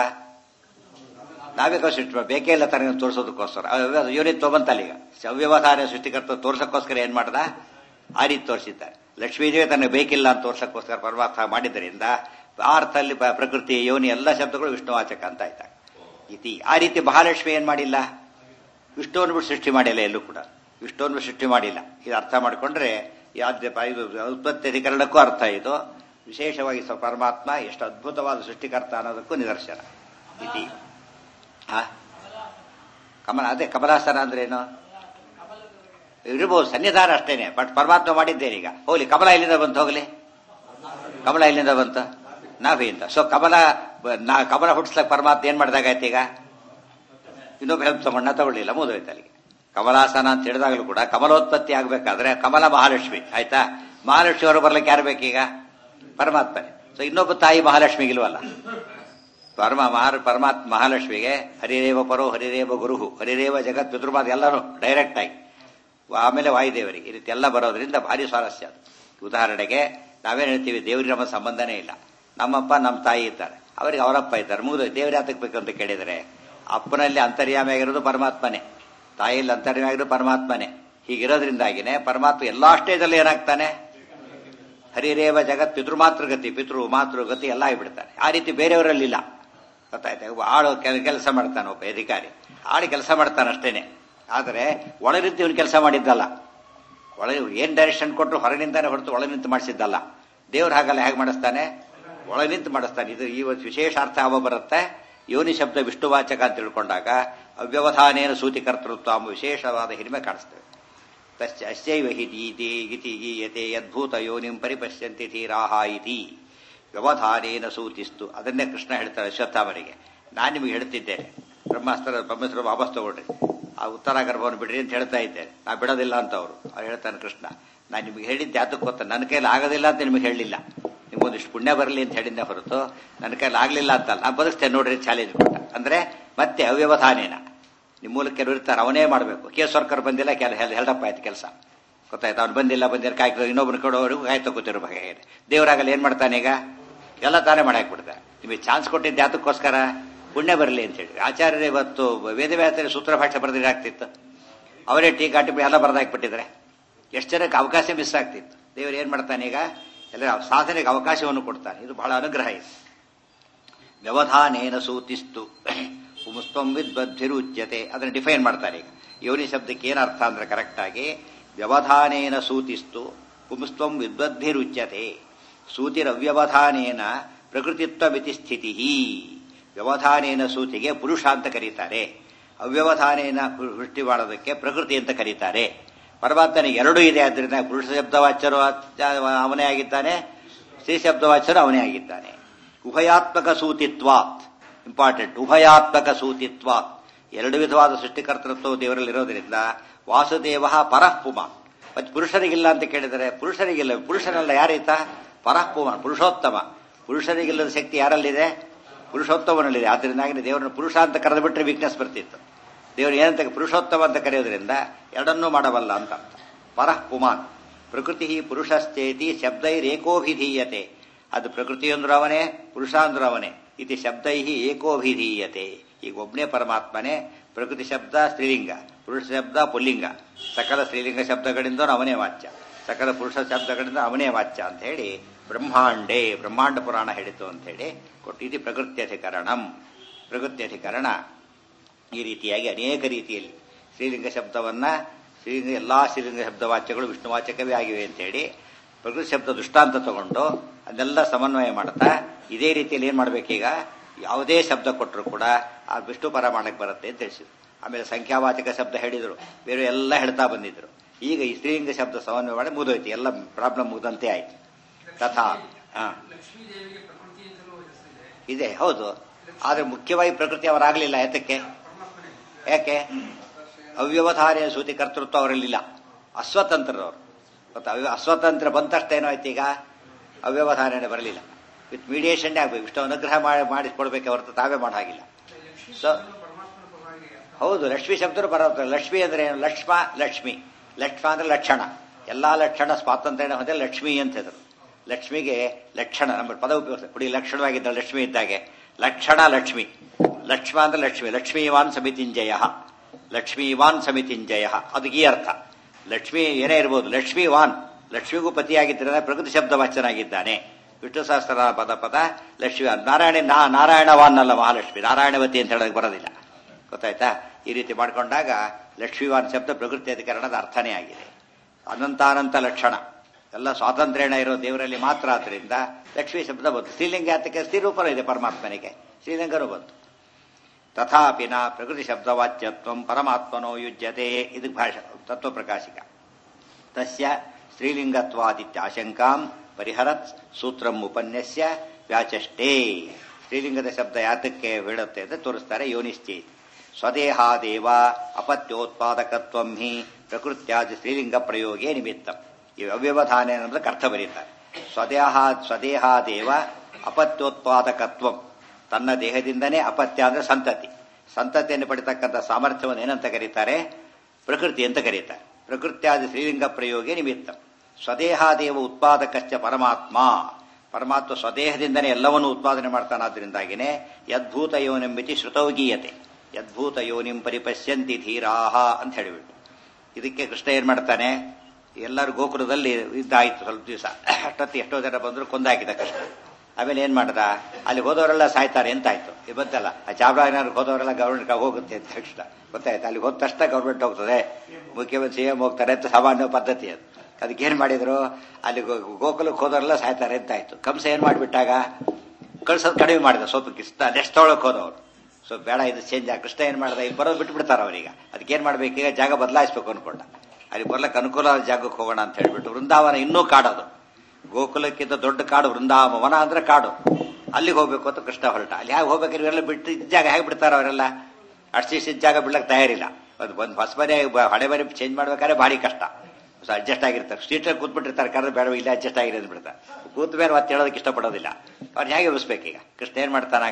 ನಾವೇಕೋ ಸೃಷ್ಟಿ ಮಾಡಿ ಬೇಕೇ ಇಲ್ಲ ತನಗೆ ತೋರಿಸೋದಕ್ಕೋಸ್ಕರ ಅವ್ಯವ- ಯೋನಿತ್ವ ಬಂತಲ್ಲ ಈಗ ಅವ್ಯವಧಾನ ಸೃಷ್ಟಿಕರ್ತ ತೋರ್ಸಕ್ಕೋಸ್ಕರ ಏನ್ ಮಾಡ್ದ ಆ ರೀತಿ ತೋರಿಸಿದ್ದಾರೆ ಲಕ್ಷ್ಮೀದೇವಿ ತನಗೆ ಬೇಕಿಲ್ಲ ಅಂತ ತೋರ್ಸಕ್ಕೋಸ್ಕರ ಪರಮಾತ್ಮ ಮಾಡಿದ್ದರಿಂದ ಆ ಅರ್ಥದಲ್ಲಿ ಪ- ಪ್ರಕೃತಿ ಯೋನಿ ಎಲ್ಲ ಶಬ್ದಗಳು ವಿಷ್ಣುವಾಚಕ ಅಂತ ಆಯ್ತಾ ಇತಿ ಆ ರೀತಿ ಮಹಾಲಕ್ಷ್ಮಿ ಏನ್ ಮಾಡಿಲ್ಲ ವಿಷ್ಣುವನ್ನು ಬಿಟ್ಟು ಸೃಷ್ಟಿ ಮಾಡಿಲ್ಲ ಎಲ್ಲೂ ಕೂಡ ವಿಷ್ಣುವನ್ನು ಸೃಷ್ಟಿ ಮಾಡಿಲ್ಲ ಇದು ಅರ್ಥ ಮಾಡಿಕೊಂಡ್ರೆ ಯಾವ್ದೇ ಪ- ಇದು ಉತ್ಪತ್ತಿ ಅಧಿಕರಣಕ್ಕೂ ಅರ್ಥ ಇದು ವಿಶೇಷವಾಗಿ ಸ- ಪರಮಾತ್ಮ ಎಷ್ಟು ಅದ್ಭುತವಾದ ಸೃಷ್ಟಿಕರ್ತ ಅನ್ನೋದಕ್ಕೂ ನಿದರ್ಶನ ಇತಿ ಆ? ಕಮಲ ಅದೇ ಕಮಲಾಸನ ಅಂದ್ರೆ ಏನು ಇರ್ಬೋದು ಸನ್ನಿಧಾನ ಅಷ್ಟೇನೆ ಬಟ್ ಪರಮಾತ್ಮ ಮಾಡಿದ್ದೇನೆ ಈಗ ಹೋಗ್ಲಿ ಕಮಲ ಎಲ್ಲಿಂದ ಬಂತು ಹೋಗ್ಲಿ ಕಮಲ ಎಲ್ಲಿಂದ ಬಂತು ನಾವಿಂದ ಸೊ ಕಮಲ ಬ- ನಾ ಕಮಲ ಹುಟ್ಟಿಸ್ಲಕ್ ಪರಮಾತ್ಮ ಏನ್ ಮಾಡಿದಾಗಾಯ್ತು ಈಗ ಇನ್ನೊಬ್ಬ ಹೆಲ್ಪ್ ತಗೊಂಡ ತಗೊಳ್ಳಿಲ್ಲ ಮುಗಿದೋಯ್ತು ಅಲ್ಲಿಗೆ ಕಮಲಾಸನ ಅಂತ ಹೇಳಿದಾಗಲೂ ಕೂಡ ಕಮಲೋತ್ಪತ್ತಿ ಆಗ್ಬೇಕಾದ್ರೆ ಕಮಲ ಮಹಾಲಕ್ಷ್ಮಿ ಆಯ್ತಾ ಮಹಾಲಕ್ಷ್ಮಿ ಅವರು ಬರ್ಲಿಕ್ಕೆ ಯಾರು ಬೇಕೀಗ ಪರಮಾತ್ಮನೇ ಸೊ ಇನ್ನೊಬ್ಬ ತಾಯಿ ಮಹಾಲಕ್ಷ್ಮಿಗಿಲ್ವಲ್ಲ ಪರಮ ಮಹಾರ ಪರಮಾತ್ಮ ಮಹಾಲಕ್ಷ್ಮಿಗೆ ಹರಿರೇವ ಪರೋ ಹರಿರೇವ ಗುರುಹು ಹರಿರೇವ ಜಗತ್ ಪಿತೃಮಾದ ಎಲ್ಲರೂ ಡೈರೆಕ್ಟ್ ಆಗಿ ಆಮೇಲೆ ವಾಯುದೇವರಿಗೆ ಈ ರೀತಿ ಎಲ್ಲ ಬರೋದ್ರಿಂದ ಭಾರಿ ಸ್ವಾರಸ್ಯ ಅದು ಉದಾಹರಣೆಗೆ ನಾವೇನ್ ಹೇಳ್ತೀವಿ ದೇವರಿಗೆ ನಮ್ಮ ಸಂಬಂಧನೇ ಇಲ್ಲ ನಮ್ಮಪ್ಪ ನಮ್ಮ ತಾಯಿ ಇದ್ದಾರೆ ಅವರಿಗೆ ಅವರಪ್ಪ ಇದ್ದಾರೆ ಮುಗಿದು ದೇವ್ರ ಯಾತಕ್ಕೆ ಬೇಕು ಅಂತ ಕೇಳಿದರೆ ಅಪ್ಪನಲ್ಲಿ ಅಂತರ್ಯಾಮಿ ಆಗಿರೋದು ಪರಮಾತ್ಮನೇ ತಾಯಿಯಲ್ಲಿ ಅಂತರ್ಯಾಮಿ ಆಗಿರೋದು ಪರಮಾತ್ಮನೇ ಹೀಗಿರೋದ್ರಿಂದಾಗಿನೇ ಪರಮಾತ್ಮ ಎಲ್ಲಾ ಸ್ಟೇಜಲ್ಲಿ ಏನಾಗ್ತಾನೆ ಹರಿರೇವ ಜಗತ್ ಪಿತೃಮಾತೃಗತಿ ಪಿತೃ ಮಾತೃಗತಿ ಎಲ್ಲ ಆಗಿಬಿಡ್ತಾನೆ ಆ ರೀತಿ ಬೇರೆಯವರಲ್ಲಿಲ್ಲ ಗೊತ್ತಾಯ್ತಾ ಒಬ್ಬ ಆಳು ಕೆಲಸ ಮಾಡ್ತಾನೆ ಒಬ್ಬ ಅಧಿಕಾರಿ ಆಳು ಕೆಲಸ ಮಾಡ್ತಾನೆ ಅಷ್ಟೇನೆ ಆದರೆ ಒಳಗಿಂತ ಇವನು ಕೆಲಸ ಮಾಡಿದ್ದಲ್ಲ ಒಳಗೆ ಏನ್ ಡೈರೆಕ್ಷನ್ ಕೊಟ್ಟರು ಹೊರಗಿನಿಂದಾನೆ ಹೊರತು ಒಳಗೆ ನಿಂತು ಮಾಡಿಸಿದ್ದಲ್ಲ ದೇವ್ರು ಹಾಗಲ್ಲ ಹೇಗೆ ಮಾಡಿಸ್ತಾನೆ ಒಳಗೆ ನಿಂತು ಮಾಡಿಸ್ತಾನೆ ಇದು ಈ ಒಂದು ವಿಶೇಷ ಅರ್ಥ ಯಾವ ಬರುತ್ತೆ ಯೋನಿ ಶಬ್ದ ವಿಷ್ಣುವಾಚಕ ಅಂತ ತಿಳ್ಕೊಂಡಾಗ ಅವ್ಯವಧಾನೇನ ಸೂತಿಕರ್ತೃತ್ವ ಎಂಬ ವಿಶೇಷವಾದ ಹಿರಿಮೆ ಕಾಣಿಸ್ತೇವೆ ತಶ್ಚ ಅಸ್ಯೈವ ಹಿ ದೀತಿ ಇತಿ ಗೀಯತೆ ಯದ್ಭೂತ ಯೋನಿಂ ಪರಿಪಶ್ಯಂತಿ ಧೀರಾಹ ಇತಿ ವ್ಯವಧಾನೇನ ಸೂಚಿಸ್ತು ಅದನ್ನೇ ಕೃಷ್ಣ ಹೇಳ್ತಾರೆ ಅಶ್ವತ್ಥಾಮರಿಗೆ ನಾನು ನಿಮಗೆ ಹೇಳ್ತಿದ್ದೇನೆ ಬ್ರಹ್ಮಾಸ್ತ್ರ ಬ್ರಹ್ಮಸ್ತ್ರ ವಾಪಸ್ ತಗೊಳ್ರಿ ಆ ಉತ್ತರ ಗರ್ಭವನ್ನು ಬಿಡ್ರಿ ಅಂತ ಹೇಳ್ತಾ ಇದ್ದೇನೆ ನಾ ಬಿಡೋದಿಲ್ಲ ಅಂತ ಅವರು ಅವ್ರು ಹೇಳ್ತಾನೆ ಕೃಷ್ಣ ನಾನು ನಿಮಗೆ ಹೇಳಿದ್ದೆ ಯಾತಕ್ಕೆ ಗೊತ್ತ ನನ್ನ ಕೈಲಿ ಆಗೋದಿಲ್ಲ ಅಂತ ನಿಮಗೆ ಹೇಳಲಿಲ್ಲ ನಿಮ್ಗೊಂದಿಷ್ಟು ಪುಣ್ಯ ಬರಲಿ ಅಂತ ಹೇಳಿದ್ದೆ ಹೊರತು ನನ್ನ ಕೈಲಿ ಆಗ್ಲಿಲ್ಲ ಅಂತಲ್ಲ ನಾನು ಬದುಕ್ತೇನೆ ನೋಡ್ರಿ ಚಾಲೆಂಜ್ ಕೊಟ್ಟ ಅಂದ್ರೆ ಮತ್ತೆ ಅವ್ಯವಧಾನೇನ ನಿಮ್ಮ ಮೂಲಕ ಕೆಲವರು ಇರ್ತಾರೆ ಅವನೇ ಮಾಡಬೇಕು ಕೆ ಸರ್ಕಾರ ಬಂದಿಲ್ಲ ಕೆಲ ಹೆಲ್ಡಪ್ಪ ಆಯ್ತು ಕೆಲಸ ಗೊತ್ತಾಯ್ತು ಅವ್ನು ಬಂದಿಲ್ಲ ಬಂದಿಲ್ಲ ಕಾಯ್ತು ಇನ್ನೊಬ್ಬನ ಕೊಡೋವರೆಗೂ ಕಾಯ್ತಾ ಕೂತಿರೋ ಬಗೆ ದೇವರಾಗಲ್ಲ ಏನ್ ಮಾಡ್ತಾನೆ ಈಗ ಎಲ್ಲ ತಾನೇ ಮಾಡಾಕ್ಬಿಡ್ತಾರೆ ನಿಮಗೆ ಚಾನ್ಸ್ ಕೊಟ್ಟಿದ್ದು ಯಾತಕ್ಕೋಸ್ಕರ ಪುಣ್ಯ ಬರಲಿ ಅಂತ ಹೇಳಿ ಆಚಾರ್ಯರೇ ಇವತ್ತು ವೇದವ್ಯಾಸರ ಸೂತ್ರ ಭಾಷೆ ಬರೆದ್ರೆ ಆಗ್ತಿತ್ತು ಅವರೇ ಟೀಕಾ ಟಿಪ್ಪಣಿ ಎಲ್ಲ ಬರೆದಾಕ್ಬಿಟ್ಟಿದ್ರೆ ಎಷ್ಟು ಜನಕ್ಕೆ ಅವಕಾಶ ಮಿಸ್ ಆಗ್ತಿತ್ತು ದೇವರು ಏನ್ ಮಾಡ್ತಾನೆ ಈಗ ಎಲ್ಲ ಸಾಧನೆಗೆ ಅವಕಾಶವನ್ನು ಕೊಡ್ತಾನೆ ಇದು ಬಹಳ ಅನುಗ್ರಹ ಇದೆ ವ್ಯವಧಾನೇನ ಸೂತಿಸ್ತು ಪುಂಸ್ತ್ವಂ ವಿದ್ವದ್ಭಿರುಚ್ಯತೆ ಅದನ್ನು ಡಿಫೈನ್ ಮಾಡ್ತಾರೆ ಈಗ ಯೋನಿ ಶಬ್ದಕ್ಕೆ ಏನು ಅರ್ಥ ಅಂದ್ರೆ ಕರೆಕ್ಟ್ ಆಗಿ ವ್ಯವಧಾನೇನ ಸೂತಿಸ್ತು ಪುಂಸ್ತ್ವಂ ವಿದ್ವದ್ಭಿರುಚ್ಯತೆ ಸೂತಿರವ್ಯವಧಾನೇನ ಪ್ರಕೃತಿತ್ವಮಿತಿ ಸ್ಥಿತಿ ವ್ಯವಧಾನೇನ ಸೂತಿಗೆ ಪುರುಷ ಅಂತ ಕರೀತಾರೆ ಅವ್ಯವಧಾನೇನ ಸೃಷ್ಟಿ ಮಾಡೋದಕ್ಕೆ ಪ್ರಕೃತಿ ಅಂತ ಕರೀತಾರೆ ಪರಮಾತ್ಮನಿಗೆ ಎರಡೂ ಇದೆ ಆದ್ದರಿಂದ ಪುರುಷ ಶಬ್ದವಾಚ್ಯರು ಅವನೇ ಆಗಿದ್ದಾನೆ ಸ್ತ್ರೀ ಶಬ್ದವಾಚ್ಯರು ಅವನೇ ಆಗಿದ್ದಾನೆ ಉಭಯಾತ್ಮಕ ಸೂತಿತ್ವಾತ್ ಇಂಪಾರ್ಟೆಂಟ್ ಉಭಯಾತ್ಮಕ ಸೂತಿತ್ವಾತ್ ಎರಡು ವಿಧವಾದ ಸೃಷ್ಟಿಕರ್ತೃತ್ವ ದೇವರಲ್ಲಿರೋದ್ರಿಂದ ವಾಸುದೇವ ಪರಃ ಪುಮಾನ್ ಮತ್ತೆ ಪುರುಷರಿಗಿಲ್ಲ ಅಂತ ಕೇಳಿದರೆ ಪುರುಷರಿಗಿಲ್ಲ ಪುರುಷನಲ್ಲ ಯಾರೀತ ಪರಃ ಪುಮಾನ್ ಪುರುಷೋತ್ತಮ ಪುರುಷರಿಗಿಲ್ಲದ ಶಕ್ತಿ ಯಾರಲ್ಲಿದೆ ಪುರುಷೋತ್ತಮನಲ್ಲಿದೆ ಆದ್ದರಿಂದಾಗಿ ದೇವರನ್ನು ಪುರುಷ ಅಂತ ಕರೆದು ಬಿಟ್ಟರೆ ವೀಕ್ನೆಸ್ ಬರ್ತಿತ್ತು ದೇವರು ಏನಂತ ಪುರುಷೋತ್ತಮ ಅಂತ ಕರೆಯೋದ್ರಿಂದ ಎರಡನ್ನೂ ಮಾಡಬಲ್ಲ ಅಂತ ಅರ್ಥ ಪರಃ ಪುಮಾನ್ ಪ್ರಕೃತಿ ಪುರುಷಶ್ಚೇತಿ ಶಬ್ದೈರೇಕೋಭಿಧೀಯತೆ ಅದು ಪ್ರಕೃತಿ ಅಂದ್ರೂ ಅವನೇ ಪುರುಷ ಅಂದ್ರೂ ಅವನೇ ಇತಿ ಶಬ್ದೈ ಏಕೋಭಿಧೀಯತೆ ಈಗ ಒಬ್ಬನೇ ಪರಮಾತ್ಮನೇ ಪ್ರಕೃತಿ ಶಬ್ದ ಸ್ತ್ರೀಲಿಂಗ ಪುರುಷ ಶಬ್ದ ಪುಲ್ಲಿಂಗ ಸಕಲ ಸ್ತ್ರೀಲಿಂಗ ಶಬ್ದಗಳಿಂದ ಅವನೇ ವಾಚ್ಯ ಸಕಲ ಪುರುಷ ಶಬ್ದಗಳಿಂದ ಅವನೇ ವಾಚ್ಯ ಅಂತ ಹೇಳಿ ಬ್ರಹ್ಮಾಂಡೇ ಬ್ರಹ್ಮಾಂಡ ಪುರಾಣ ಹೇಳಿತು ಅಂತ ಹೇಳಿ ಕೊಟ್ಟು ಇದು ಪ್ರಕೃತ್ಯಧಿಕರಣಂ ಪ್ರಕೃತ್ಯಧಿಕರಣ ಈ ರೀತಿಯಾಗಿ ಅನೇಕ ರೀತಿಯಲ್ಲಿ ಶ್ರೀಲಿಂಗ ಶಬ್ದವನ್ನ ಶ್ರೀಲಿಂಗ ಎಲ್ಲಾ ಶ್ರೀಲಿಂಗ ಶಬ್ದವಾಚ್ಯಗಳು ವಿಷ್ಣುವಾಚಕವೇ ಆಗಿವೆ ಅಂತ ಹೇಳಿ ಪ್ರಕೃತಿ ಶಬ್ದ ದೃಷ್ಟಾಂತ ತಗೊಂಡು ಅದೆಲ್ಲ ಸಮನ್ವಯ ಮಾಡ್ತಾ ಇದೇ ರೀತಿಯಲ್ಲಿ ಏನ್ ಮಾಡ್ಬೇಕೀಗ ಯಾವುದೇ ಶಬ್ದ ಕೊಟ್ಟರು ಕೂಡ ಆ ವಿಷ್ಣು ಪರ ಮಾಡಕ್ ಬರುತ್ತೆ ಅಂತ ತಿಳಿಸಿದ್ರು ಆಮೇಲೆ ಸಂಖ್ಯಾವಾಚಕ ಶಬ್ದ ಹೇಳಿದ್ರು ಬೇರೆ ಎಲ್ಲ ಹೇಳ್ತಾ ಬಂದಿದ್ರು ಈಗ ಈ ಸ್ತ್ರೀಲಿಂಗ ಶಬ್ದ ಸಮನ್ವಯ ಮಾಡಿ ಮುಗಿದೋಯ್ತು ಎಲ್ಲ ಪ್ರಾಬ್ಲಮ್ ಮುಗಿದಂತೆ ಆಯ್ತು ತಥಾ ಹಾ ಲಕ್ಷ್ಮೀದೇವಿಗೆ ಪ್ರಕೃತಿ ಅಂತಲೂ ಹೆಸರಿದೆ ಇದೆ ಹೌದು ಆದ್ರೆ ಮುಖ್ಯವಾಗಿ ಪ್ರಕೃತಿ ಅವರಾಗಲಿಲ್ಲ ಯಾತಕ್ಕೆ ಪರಮಾತ್ಮನೇ ಯಾಕೆ ಅವ್ಯವಧಾರ್ಯ ಸೂತಿ ಕರ್ತೃತ್ವ ಅವರಲ್ಲಿಲ್ಲ ಅಸ್ವತಂತ್ರರವರು ಗೊತ್ತಾ ಅವ್ಯ ಅಸ್ವತಂತ್ರ ಬಂದ ತಕ್ಷಣ ಏನಾಯ್ತು ಈಗ ಅವ್ಯವಧಾರಣೆ ಬರಲಿಲ್ಲ ವಿತ್ ಮೀಡಿಯೇಷನ್ ಆಗ್ಬೇಕು ಇಷ್ಟು ಅನುಗ್ರಹ ಮಾಡಿ ಮಾಡಿಸ್ಕೊಡ್ಬೇಕೆ ಹೊರತು ತಾವೇ ಮಾಡೋ ಹಾಗಿಲ್ಲ ಲಕ್ಷ್ಮೀ ಸೊ ಪರಮಾತ್ಮನ ಪರವಾಗಿ ಅರ್ಥ ಹೌದು ಲಕ್ಷ್ಮೀ ಶಬ್ದರು ಬರುತ್ತೆ ಲಕ್ಷ್ಮಿ ಅಂದ್ರೆ ಏನು ಲಕ್ಷ್ಮ ಲಕ್ಷ್ಮಿ ಲಕ್ಷ್ಮ ಅಂದ್ರೆ ಲಕ್ಷಣ ಎಲ್ಲಾ ಲಕ್ಷಣ ಸ್ವಾತಂತ್ರ್ಯ ಹೊಂದಿದ ಲಕ್ಷ್ಮಿ ಅಂತ ಹೆಸರು ಲಕ್ಷ್ಮಿಗೆ ಲಕ್ಷಣ ನಮ್ಮ ಪದ ಉಪಯೋಗಿಸ ಕುಡಿ ಲಕ್ಷಣವಾಗಿದ್ದ ಲಕ್ಷ್ಮಿ ಇದ್ದಾಗೆ ಲಕ್ಷಣ ಲಕ್ಷ್ಮಿ ಲಕ್ಷ್ಮ ಅಂದ್ರೆ ಲಕ್ಷ್ಮಿ ಲಕ್ಷ್ಮೀವಾನ್ ಸಮಿತಿಂಜಯ ಲಕ್ಷ್ಮೀವಾನ್ ಸಮಿತಿಂಜಯ ಅದಕ್ಕೆ ಈ ಅರ್ಥ ಲಕ್ಷ್ಮಿ ಏನೇ ಇರ್ಬೋದು ಲಕ್ಷ್ಮೀವಾನ್ ಲಕ್ಷ್ಮಿಗೂ ಪತಿಯಾಗಿದ್ದರೆ ಪ್ರಕೃತಿ ಶಬ್ದ ವಾಚನಾಗಿದ್ದಾನೆ ವಿಷ್ಣು ಸಹಸ್ರ ಪದ ಪದ ಲಕ್ಷ್ಮಿ ನಾರಾಯಣ ನಾ ನಾರಾಯಣವಾನ್ ಅಲ್ಲ ಮಹಾಲಕ್ಷ್ಮಿ ನಾರಾಯಣವತಿ ಅಂತ ಹೇಳೋಕೆ ಬರೋದಿಲ್ಲ ಗೊತ್ತಾಯ್ತಾ ಈ ರೀತಿ ಮಾಡ್ಕೊಂಡಾಗ ಲಕ್ಷ್ಮೀವಾನ್ ಶಬ್ದ ಪ್ರಕೃತಿ ಅಧಿಕರಣದ ಅರ್ಥನೇ ಆಗಿದೆ ಅನಂತಾನಂತ ಲಕ್ಷಣ ಎಲ್ಲ ಸ್ವಾತಂತ್ರ್ಯನ ಇರೋ ದೇವರಲ್ಲಿ ಮಾತ್ರ ಆದ್ರಿಂದ ಲಕ್ಷ್ಮೀ ಶಬ್ದ ಬಂತು ಶ್ರೀಲಿಂಗ ಯಾತಕ್ಕೆ ಸ್ತ್ರೀರೂಪನ ಇದೆ ಪರಮಾತ್ಮನಿಗೆ ಶ್ರೀಲಿಂಗನೂ ಬಂತು ತಥಾಪಿನ ಪ್ರಕೃತಿ ಶಬ್ದವಾಚ್ಯತ್ವ ಪರಮಾತ್ಮನೋ ಯುಜ್ಯತೆ ಇದು ಭಾಷೆ ತತ್ವಪ್ರಕಾಶಿಕ ತಸ್ಯ ಸ್ತ್ರೀಲಿಂಗತ್ವಾದಿತ್ಯಾಶಂಕಾಂ ಪರಿಹರತ್ ಸೂತ್ರಂ ಉಪನ್ಯಸ್ಯ ವ್ಯಾಚಷ್ಟೇ ಸ್ತ್ರೀಲಿಂಗದ ಶಬ್ದ ಯಾತಕ್ಕೆ ಬೀಳುತ್ತೆ ಅಂತ ತೋರಿಸ್ತಾರೆ ಯೋನಿಶ್ಚೇತ್ ಸ್ವದೇಹಾದೇವ ಅಪತ್ಯೋತ್ಪಾದಕತ್ವಂ ಹಿ ಪ್ರಕೃತ್ಯಾದಿ ಸ್ತ್ರೀಲಿಂಗ ಪ್ರಯೋಗೇ ನಿಮಿತ್ತಂ ಈ ಅವ್ಯವಧಾನ ಅನ್ನೋದಕ್ಕೆ ಅರ್ಥ ಬರೀತಾರೆ ಸ್ವದೇಹ ಸ್ವದೇಹಾದೇವ ಅಪತ್ಯೋತ್ಪಾದಕತ್ವಂ ತನ್ನ ದೇಹದಿಂದನೇ ಅಪತ್ಯ ಅಂದ್ರೆ ಸಂತತಿ ಸಂತತಿಯನ್ನು ಪಡಿತಕ್ಕಂಥ ಸಾಮರ್ಥ್ಯವನ್ನು ಏನಂತ ಕರೀತಾರೆ ಪ್ರಕೃತಿ ಅಂತ ಕರೀತಾರೆ ಪ್ರಕೃತ್ಯಾದಿ ಶ್ರೀಲಿಂಗ ಪ್ರಯೋಗೇ ನಿಮಿತ್ತ ಸ್ವದೇಹಾದೇವ ಉತ್ಪಾದಕಶ್ಚ ಪರಮಾತ್ಮ ಪರಮಾತ್ಮ ಸ್ವದೇಹದಿಂದನೇ ಎಲ್ಲವನ್ನೂ ಉತ್ಪಾದನೆ ಮಾಡ್ತಾನಾದ್ರಿಂದಾಗಿನೇ ಯದ್ಭೂತ ಯೋನಿಂಬಿತಿ ಶ್ರುತೌಗೀಯತೆ ಯದ್ಭೂತ ಯೋನಿಂ ಪರಿಪಶ್ಯಂತಿ ಧೀರಾಹ ಅಂತ ಹೇಳಿಬಿಟ್ಟು ಇದಕ್ಕೆ ಕೃಷ್ಣ ಏನ್ ಮಾಡ್ತಾನೆ ಎಲ್ಲರೂ ಗೋಕುಲದಲ್ಲಿ ಇದ್ದಾಯ್ತು ಸ್ವಲ್ಪ ದಿವಸ ಅಷ್ಟೊತ್ತಿ ಎಷ್ಟೋ ಜನ ಬಂದ್ರು ಕೊಂದಾಕಿದ ಕೃಷ್ಣ ಆಮೇಲೆ ಏನ್ ಮಾಡ್ದ ಅಲ್ಲಿ ಹೋದವರೆಲ್ಲ ಸಾಯ್ತಾರೆ ಎಂತಾಯ್ತು ಇದು ಬಂತಲ್ಲ ಆ ಚಾಮರಾಜನಗರಕ್ಕೆ ಹೋದವರೆಲ್ಲ ಗೌರ್ಮೆಂಟ್ ಹೋಗುತ್ತೆ ಅಂತ ತಕ್ಷಣ ಗೊತ್ತಾಯ್ತು ಅಲ್ಲಿ ಹೋದ ತಕ್ಷಣ ಗೌರ್ಮೆಂಟ್ ಹೋಗ್ತದೆ ಮುಖ್ಯಮಂತ್ರಿ ಸಿಎಂ ಹೋಗ್ತಾರೆ ಅಂತ ಸಾಮಾನ್ಯ ಪದ್ಧತಿ ಅದು ಅದಕ್ಕೆ ಏನ್ ಮಾಡಿದ್ರು ಅಲ್ಲಿ ಗೋ- ಗೋಕುಲಕ್ಕೆ ಹೋದವರೆಲ್ಲ ಸಾಯ್ತಾರೆ ಅಂತಾಯ್ತು ಕಂಸ ಏನ್ ಮಾಡ್ಬಿಟ್ಟಾಗ ಕಳ್ಸೋದು ಕಡಿಮೆ ಮಾಡಿದ ಸ್ವಲ್ಪ ಕಿಸ್ತ ನೆಕ್ಸ್ಟ್ ತೊಗೊಳಕ್ ಹೋದವ್ರು ಸೊ ಬೇಡ ಇದು ಚೇಂಜ್ ಆಗ ಕೃಷ್ಣ ಏನ್ ಮಾಡ್ದ ಇಲ್ಲಿ ಬರೋದು ಬಿಟ್ಟು ಬಿಡ್ತಾರ ಅವ್ರೀಗ ಅದಕ್ಕೆ ಏನ್ ಮಾಡ್ಬೇಕೀಗ ಜಾಗ ಬದಲಾಯಿಸ್ಬೇಕು ಅನ್ಕೊಂಡ ಅಲ್ಲಿ ಬರ್ಲಕ್ಕೆ ಅನುಕೂಲವಾದ ಜಾಗಕ್ಕೆ ಹೋಗೋಣ ಅಂತ ಹೇಳ್ಬಿಟ್ಟು ವೃಂದಾವನ ಇನ್ನೂ ಕಾಡೋದು ಗೋಕುಲಕ್ಕಿಂತ ದೊಡ್ಡ ಕಾಡು ವೃಂದಾವನ ಅಂದ್ರೆ ಕಾಡು ಅಲ್ಲಿಗೆ ಹೋಗ್ಬೇಕು ಅಂತ ಕೃಷ್ಣ ಹೊರಟ ಅಲ್ಲಿ ಹೇಗೆ ಹೋಗ್ಬೇಕಾದ್ರೆ ಇವರೆಲ್ಲ ಬಿಟ್ಟು ಇದ್ದ ಜಾಗ ಹೇಗೆ ಬಿಡ್ತಾರ ಅವರೆಲ್ಲ ಅಷ್ಟಿಷ್ಟು ಜಾಗ ಬಿಡ್ಲಕ್ಕೆ ತಯಾರಿಲ್ಲ ಒಂದು ಒಂದು ಹೊಸ ಮನೆ ಬ- ಹಳೆ ಮನೆ ಚೇಂಜ್ ಮಾಡ್ಬೇಕಾದ್ರೆ ಭಾರಿ ಕಷ್ಟ ಸೊ ಅಡ್ಜಸ್ಟ್ ಆಗಿರ್ತಾರೆ ಸ್ಟ್ರೀಟಲ್ಲಿ ಕೂತ್ಬಿಟ್ಟಿರ್ತಾರೆ ಕರೆದು ಬೇಡ ಇಲ್ಲ ಅಡ್ಜಸ್ಟ್ ಆಗಿರೋದು ಬಿಡ್ತಾರೆ ಕೂತ ಮೇಲೆ ಮತ್ತೆ ಹೇಳೋದಕ್ಕೆ ಇಷ್ಟಪಡೋದಿಲ್ಲ ಅವ್ರು ಹೇಗೆ ಉಳಿಸ್ಬೇಕೀಗ ಕೃಷ್ಣ ಏನ್ ಮಾಡ್ತಾನಾಗ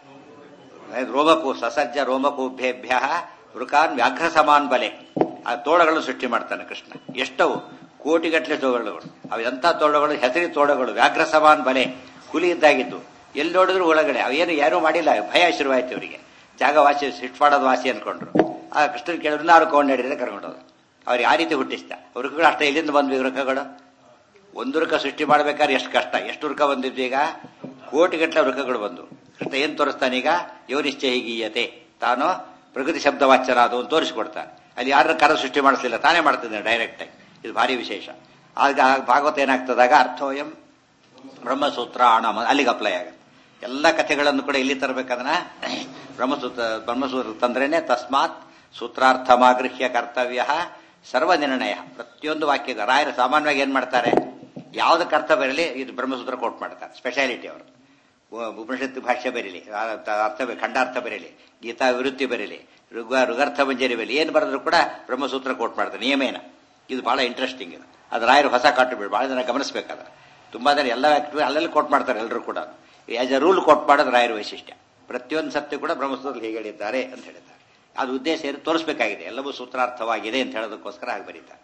ರೋಮಕು ಸಸಜ್ಜ ರೋಮಕೂಭ್ಯೇಭ್ಯ ವೃಕಾನ್ ವ್ಯಾಘ್ರ ಸಮಾನ್ ಬಲೆ ಆ ತೋಳಗಳನ್ನು ಸೃಷ್ಟಿ ಮಾಡ್ತಾನೆ ಕೃಷ್ಣ ಎಷ್ಟವು ಕೋಟಿಗಟ್ಟಲೆ ತೋಳಗಳು ಅವು ಎಂಥ ತೋಳಗಳು ಹೆಸರಿ ತೋಳಗಳು ವ್ಯಾಘ್ರ ಸಮಾನ್ ಬಲೆ ಹುಲಿ ಇದ್ದಾಗಿದ್ದು ಎಲ್ಲಿ ನೋಡಿದ್ರು ಒಳಗಡೆ ಅವೇನು ಯಾರೂ ಮಾಡಿಲ್ಲ ಭಯ ಶುರುವಾಯ್ತು ಇವರಿಗೆ ಜಾಗ ವಾಸಿ ಸಿಟ್ಟು ಮಾಡೋದು ವಾಸಿ ಅನ್ಕೊಂಡ್ರು ಆ ಕೃಷ್ಣನ್ ಕೇಳಿದ್ರು ನಾರು ಕೊಂಡು ನಡೀರೆ ಕರ್ಕೊಂಡೋದು ಅವ್ರಿಗೆ ಆ ರೀತಿ ಹುಟ್ಟಿಸ್ತ ವೃಕಗಳು ಅಷ್ಟೇ ಎಲ್ಲಿಂದ ಬಂದ್ವಿ ವೃಕಗಳು ಒಂದು ವೃಕ ಸೃಷ್ಟಿ ಮಾಡ್ಬೇಕಾದ್ರೆ ಎಷ್ಟು ಕಷ್ಟ ಎಷ್ಟು ವೃಕ ಬಂದಿದ್ದು ಈಗ ಕೋಟಿಗಟ್ಟಲೆ ವೃಕಗಳು ಬಂದು ಕೃಷ್ಣ ಏನ್ ತೋರಿಸ್ತಾನೀಗ ಯೋನಿಶ್ಚಯ ಹೀಗೀಯತೆ ತಾನು ಪ್ರಕೃತಿ ಶಬ್ದ ವಾಚ್ಯನ ಅದು ಅಂತ ತೋರಿಸ್ಕೊಡ್ತಾನೆ ಅಲ್ಲಿ ಯಾರ ಕರ ಸೃಷ್ಟಿ ಮಾಡಿಸ್ಲಿಲ್ಲ ತಾನೇ ಮಾಡ್ತಿದ್ದಾನೆ ಡೈರೆಕ್ಟ್ ಆಗಿ ಇದು ಭಾರಿ ವಿಶೇಷ ಆಗ ಭಾಗವತ ಏನಾಗ್ತದಾಗ ಅರ್ಥೋಯಂ ಬ್ರಹ್ಮಸೂತ್ರ ಆಣಮ ಅಲ್ಲಿಗೆ ಅಪ್ಲೈ ಆಗುತ್ತೆ ಎಲ್ಲ ಕಥೆಗಳನ್ನು ಕೂಡ ಇಲ್ಲಿ ತರಬೇಕದನ್ನ ಬ್ರಹ್ಮಸೂತ್ರ ಬ್ರಹ್ಮಸೂತ್ರ ತಂದ್ರೇನೆ ತಸ್ಮಾತ್ ಸೂತ್ರಾರ್ಥಮಾಗೃಹ್ಯ ಕರ್ತವ್ಯ ಸರ್ವನಿರ್ಣಯ ಪ್ರತಿಯೊಂದು ವಾಕ್ಯ ರಾಯರು ಸಾಮಾನ್ಯವಾಗಿ ಏನ್ ಮಾಡ್ತಾರೆ ಯಾವ್ದು ಕರ್ತವ್ಯ ಇರಲಿ ಇದು ಬ್ರಹ್ಮಸೂತ್ರ ಕೋಟ್ ಮಾಡ್ತಾರೆ ಸ್ಪೆಷಾಲಿಟಿ ಅವರು ಉಪನಿಷತ್ತು ಭಾಷ್ಯ ಬರೀಲಿ ಅರ್ಥ ಖಂಡಾರ್ಥ ಬರೀಲಿ ಗೀತಾ ವಿರುತ್ತಿ ಬರೀಲಿ ಋಗ ಋಗರ್ಥ ಮಂಜರಿ ಬರೀಲಿ ಏನು ಬರೆದ್ರು ಕೂಡ ಬ್ರಹ್ಮಸೂತ್ರ ಕೋಟ್ ಮಾಡ್ತಾರೆ ನಿಯಮೇನ ಇದು ಬಹಳ ಇಂಟ್ರೆಸ್ಟಿಂಗ್ ಇದು ಅದು ರಾಯರು ಹೊಸ ಕಾಟು ಬಿಡು ಬಹಳ ಜನ ಗಮನಿಸಬೇಕಾದ ತುಂಬಾ ಜನ ಎಲ್ಲ ವ್ಯಕ್ತಿ ಅಲ್ಲೆಲ್ಲ ಕೋಟ್ ಮಾಡ್ತಾರೆ ಎಲ್ಲರೂ ಕೂಡ ಆಸ್ ಎ ರೂಲ್ ಕೋಟ್ ಮಾಡೋದು ರಾಯರ ವೈಶಿಷ್ಟ್ಯ ಪ್ರತಿಯೊಂದು ಸತ್ಯ ಕೂಡ ಬ್ರಹ್ಮಸೂತ್ರದಲ್ಲಿ ಹೇಗೆ ಹೇಳಿದ್ದಾರೆ ಅಂತ ಹೇಳಿದ್ದಾರೆ ಅದು ಉದ್ದೇಶ ಏನು ತೋರಿಸಬೇಕಾಗಿದೆ ಎಲ್ಲವೂ ಸೂತ್ರಾರ್ಥವಾಗಿದೆ ಅಂತ ಹೇಳೋದಕ್ಕೋಸ್ಕರ ಹಾಗೆ ಬರೀತಾರೆ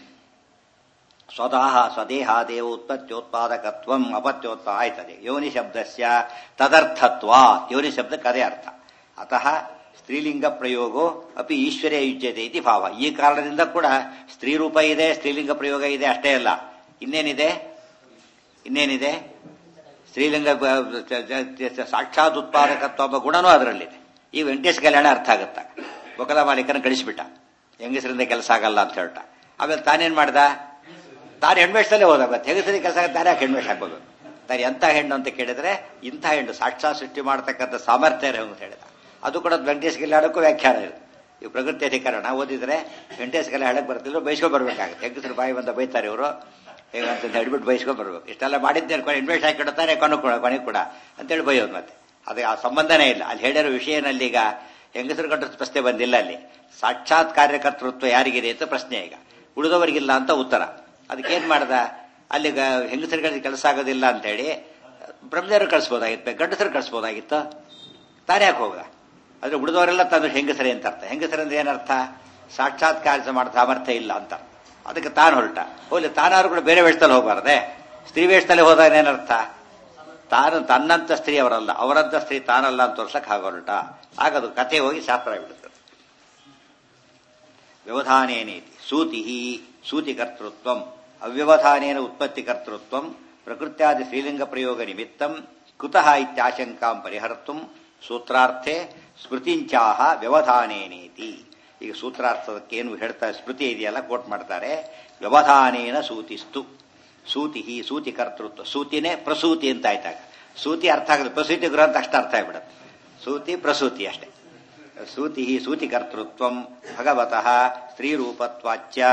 ಸ್ವತಃ ಸ್ವದೇಹಾದೇವ ಉತ್ಪತ್ತ್ಯೋತ್ಪಾದಕತ್ವ ಅಪತ್ಯೋತ್ಪ ಆಯ್ತದೆ ಯೋನಿ ಶಬ್ದಸ್ಯ ತದರ್ಥತ್ವ ಯೋನಿ ಶಬ್ದಕ್ಕೆ ಅದೇ ಅರ್ಥ ಅತಃ ಸ್ತ್ರೀಲಿಂಗ ಪ್ರಯೋಗೋ ಅಪಿ ಈಶ್ವರ್ಯ ಯುಜ್ಯತೆ ಇತಿ ಭಾವ ಈ ಕಾರಣದಿಂದ ಕೂಡ ಸ್ತ್ರೀ ರೂಪ ಇದೆ ಸ್ತ್ರೀಲಿಂಗ ಪ್ರಯೋಗ ಇದೆ ಅಷ್ಟೇ ಅಲ್ಲ ಇನ್ನೇನಿದೆ ಇನ್ನೇನಿದೆ ಸ್ತ್ರೀಲಿಂಗ ಸಾಕ್ಷಾತ್ ಉತ್ಪಾದಕತ್ವ ಎಂಬ ಗುಣನೂ ಅದರಲ್ಲಿದೆ ಈ ವೆಂಕಟೇಶ್ ಕಲ್ಯಾಣ ಅರ್ಥ ಆಗುತ್ತ ಬೊಕಲ ಮಾಲೀಕನ ಕಳಿಸ್ಬಿಟ್ಟ ಹೆಂಗಸರಿಂದ ಕೆಲಸ ಆಗಲ್ಲ ಅಂತ ಹೇಳ್ಟ ಆಮೇಲೆ ತಾನೇನ್ ಮಾಡ್ದ ತಾನು ಹೆಣ್ಮೇಷದಲ್ಲೇ ಹೋದ ಮತ್ತೆ ಹೆಂಗಸರಿಗೆ ಕೆಲಸ ತಾನೇ ಯಾಕೆ ಹೆಣ್ಮೇಷ ಹಾಕ್ಬೋದು ತಾನು ಎಂಥ ಹೆಣ್ಣು ಅಂತ ಕೇಳಿದ್ರೆ ಇಂಥ ಹೆಣ್ಣು ಸಾಕ್ಷಾತ್ ಸೃಷ್ಟಿ ಮಾಡತಕ್ಕಂಥ ಸಾಮರ್ಥ್ಯ ಅಂತ ಹೇಳಿದ ಅದು ಕೂಡ ವೆಂಕಟೇಶ್ ಕಲ್ಯಾಣಕ್ಕೂ ವ್ಯಾಖ್ಯಾನ ಇದೆ ಈ ಪ್ರಕೃತಿ ಅಧಿಕರಣ ಓದಿದ್ರೆ ವೆಂಕಟೇಶ್ ಕಲ್ಯಾಣಕ್ಕೆ ಬರ್ತಿದ್ರು ಬೈಸ್ಕೊಂಡು ಬರ್ಬೇಕಾಗುತ್ತೆ ಹೆಂಗಸರು ಬಾಯಿ ಬಂದ ಬೈತಾರೆ ಇವರು ಹೇಗಂತ ಹಿಡ್ಬಿಟ್ಟು ಬೈಸ್ಕೊಂಡು ಬರ್ಬೇಕು ಇಷ್ಟೆಲ್ಲ ಮಾಡಿದ್ದೆ ಇನ್ವೆಸ್ಟ್ ಹಾಕಿಡ್ತಾರೆ ಕೊನೆ ಕೂಡ ಕೊನೆ ಕೂಡ ಅಂತೇಳಿ ಬೈಯೋದು ಮತ್ತೆ ಅದು ಆ ಸಂಬಂಧನೇ ಇಲ್ಲ ಅಲ್ಲಿ ಹೇಳಿರೋ ವಿಷಯನಲ್ಲಿ ಈಗ ಹೆಂಗಸರು ಕಟ್ಟ ಪ್ರಶ್ನೆ ಬಂದಿಲ್ಲ ಅಲ್ಲಿ ಸಾಕ್ಷಾತ್ ಕಾರ್ಯಕರ್ತೃತ್ವ ಯಾರಿಗಿದೆ ಅಂತ ಪ್ರಶ್ನೆ ಈಗ ಉಳಿದವರಿಗಿಲ್ಲ ಅಂತ ಉತ್ತರ ಅದಕ್ಕೇನ್ ಮಾಡ್ದ ಅಲ್ಲಿ ಹೆಂಗಸರುಗಳಿಗೆ ಕೆಲಸ ಆಗೋದಿಲ್ಲ ಅಂತ ಹೇಳಿ ಬ್ರಹ್ಮದೇವರು ಕಳಿಸ್ಬೋದಾಗಿತ್ತು ಗಂಡಸರು ಕಳಿಸ್ಬೋದಾಗಿತ್ತು ತಾನೇ ಯಾಕೆ ಹೋಗದ ಆದ್ರೆ ಉಳಿದವರೆಲ್ಲ ತಂದು ಹೆಂಗಸರೇ ಅಂತ ಅರ್ಥ ಹೆಂಗಸರಂದ್ರೆ ಏನರ್ಥ ಸಾಕ್ಷಾತ್ ಕಾರ್ಯ ಮಾಡೋ ಸಾಮರ್ಥ್ಯ ಇಲ್ಲ ಅಂತ ಅದಕ್ಕೆ ತಾನು ಹೊರಟ ಹೋಗ್ಲಿ ತಾನಾದ್ರು ಕೂಡ ಬೇರೆ ವೇಷದಲ್ಲಿ ಹೋಗಬಾರ್ದೆ ಸ್ತ್ರೀ ವೇಷದಲ್ಲಿ ಹೋದಾಗ ಏನರ್ಥ ತಾನು ತನ್ನಂತ ಸ್ತ್ರೀ ಅವರಲ್ಲ ಅವರಂತ ಸ್ತ್ರೀ ತಾನಲ್ಲ ಅಂತ ತೋರ್ಸಕ್ ಹಾಗೊರಟ ಆಗದು ಕಥೆ ಹೋಗಿ ಶಾಸ್ತ್ರ ಆಗಿಬಿಡುತ್ತದೆ ವ್ಯವಧಾನೇನೇತಿ ಸೂತಿ ಸೂತಿಕರ್ತೃತ್ವ ಅವ್ಯವಧಾನೇನ ಉತ್ಪತ್ತಿಕರ್ತೃತ್ವ ಪ್ರಕೃತ್ಯಾದಿ ಶ್ರೀಲಿಂಗ ಪ್ರಯೋಗ ನಿಮಿತ್ತಂ ಕುತಃ ಇತ್ಯಾಶಂಕಾಂ ಪರಿಹರ್ತು ಸೂತ್ರಾರ್ಥೆ ಸ್ಮೃತಿಂಚಾಹ ವ್ಯವಧಾನೇನೇತಿ ಈಗ ಸೂತ್ರಾರ್ಥಕ್ಕೆ ಏನು ಹೇಳ್ತಾರೆ ಸ್ಮೃತಿ ಇದೆಯಲ್ಲ ಕೋಟ್ ಮಾಡ್ತಾರೆ ವ್ಯವಧಾನೇನ ಸೂತಿಸ್ತು ಸೂತಿ ಸೂತಿ ಕರ್ತೃತ್ವ ಸೂತಿನೇ ಪ್ರಸೂತಿ ಅಂತ ಆಯ್ತಾಗ ಸೂತಿ ಅರ್ಥ ಆಗುತ್ತೆ ಪ್ರಸೂತಿ ಗೃಹ ಅಂತ ಅಷ್ಟ ಅರ್ಥ ಆಗ್ಬಿಡುತ್ತೆ ಸೂತಿ ಪ್ರಸೂತಿ ಅಷ್ಟೇ ಸೂತಿ ಸೂತಿ ಕರ್ತೃತ್ವ ಭಗವತಃ ಸ್ತ್ರೀರೂಪತ್ವಾಚ್ಯ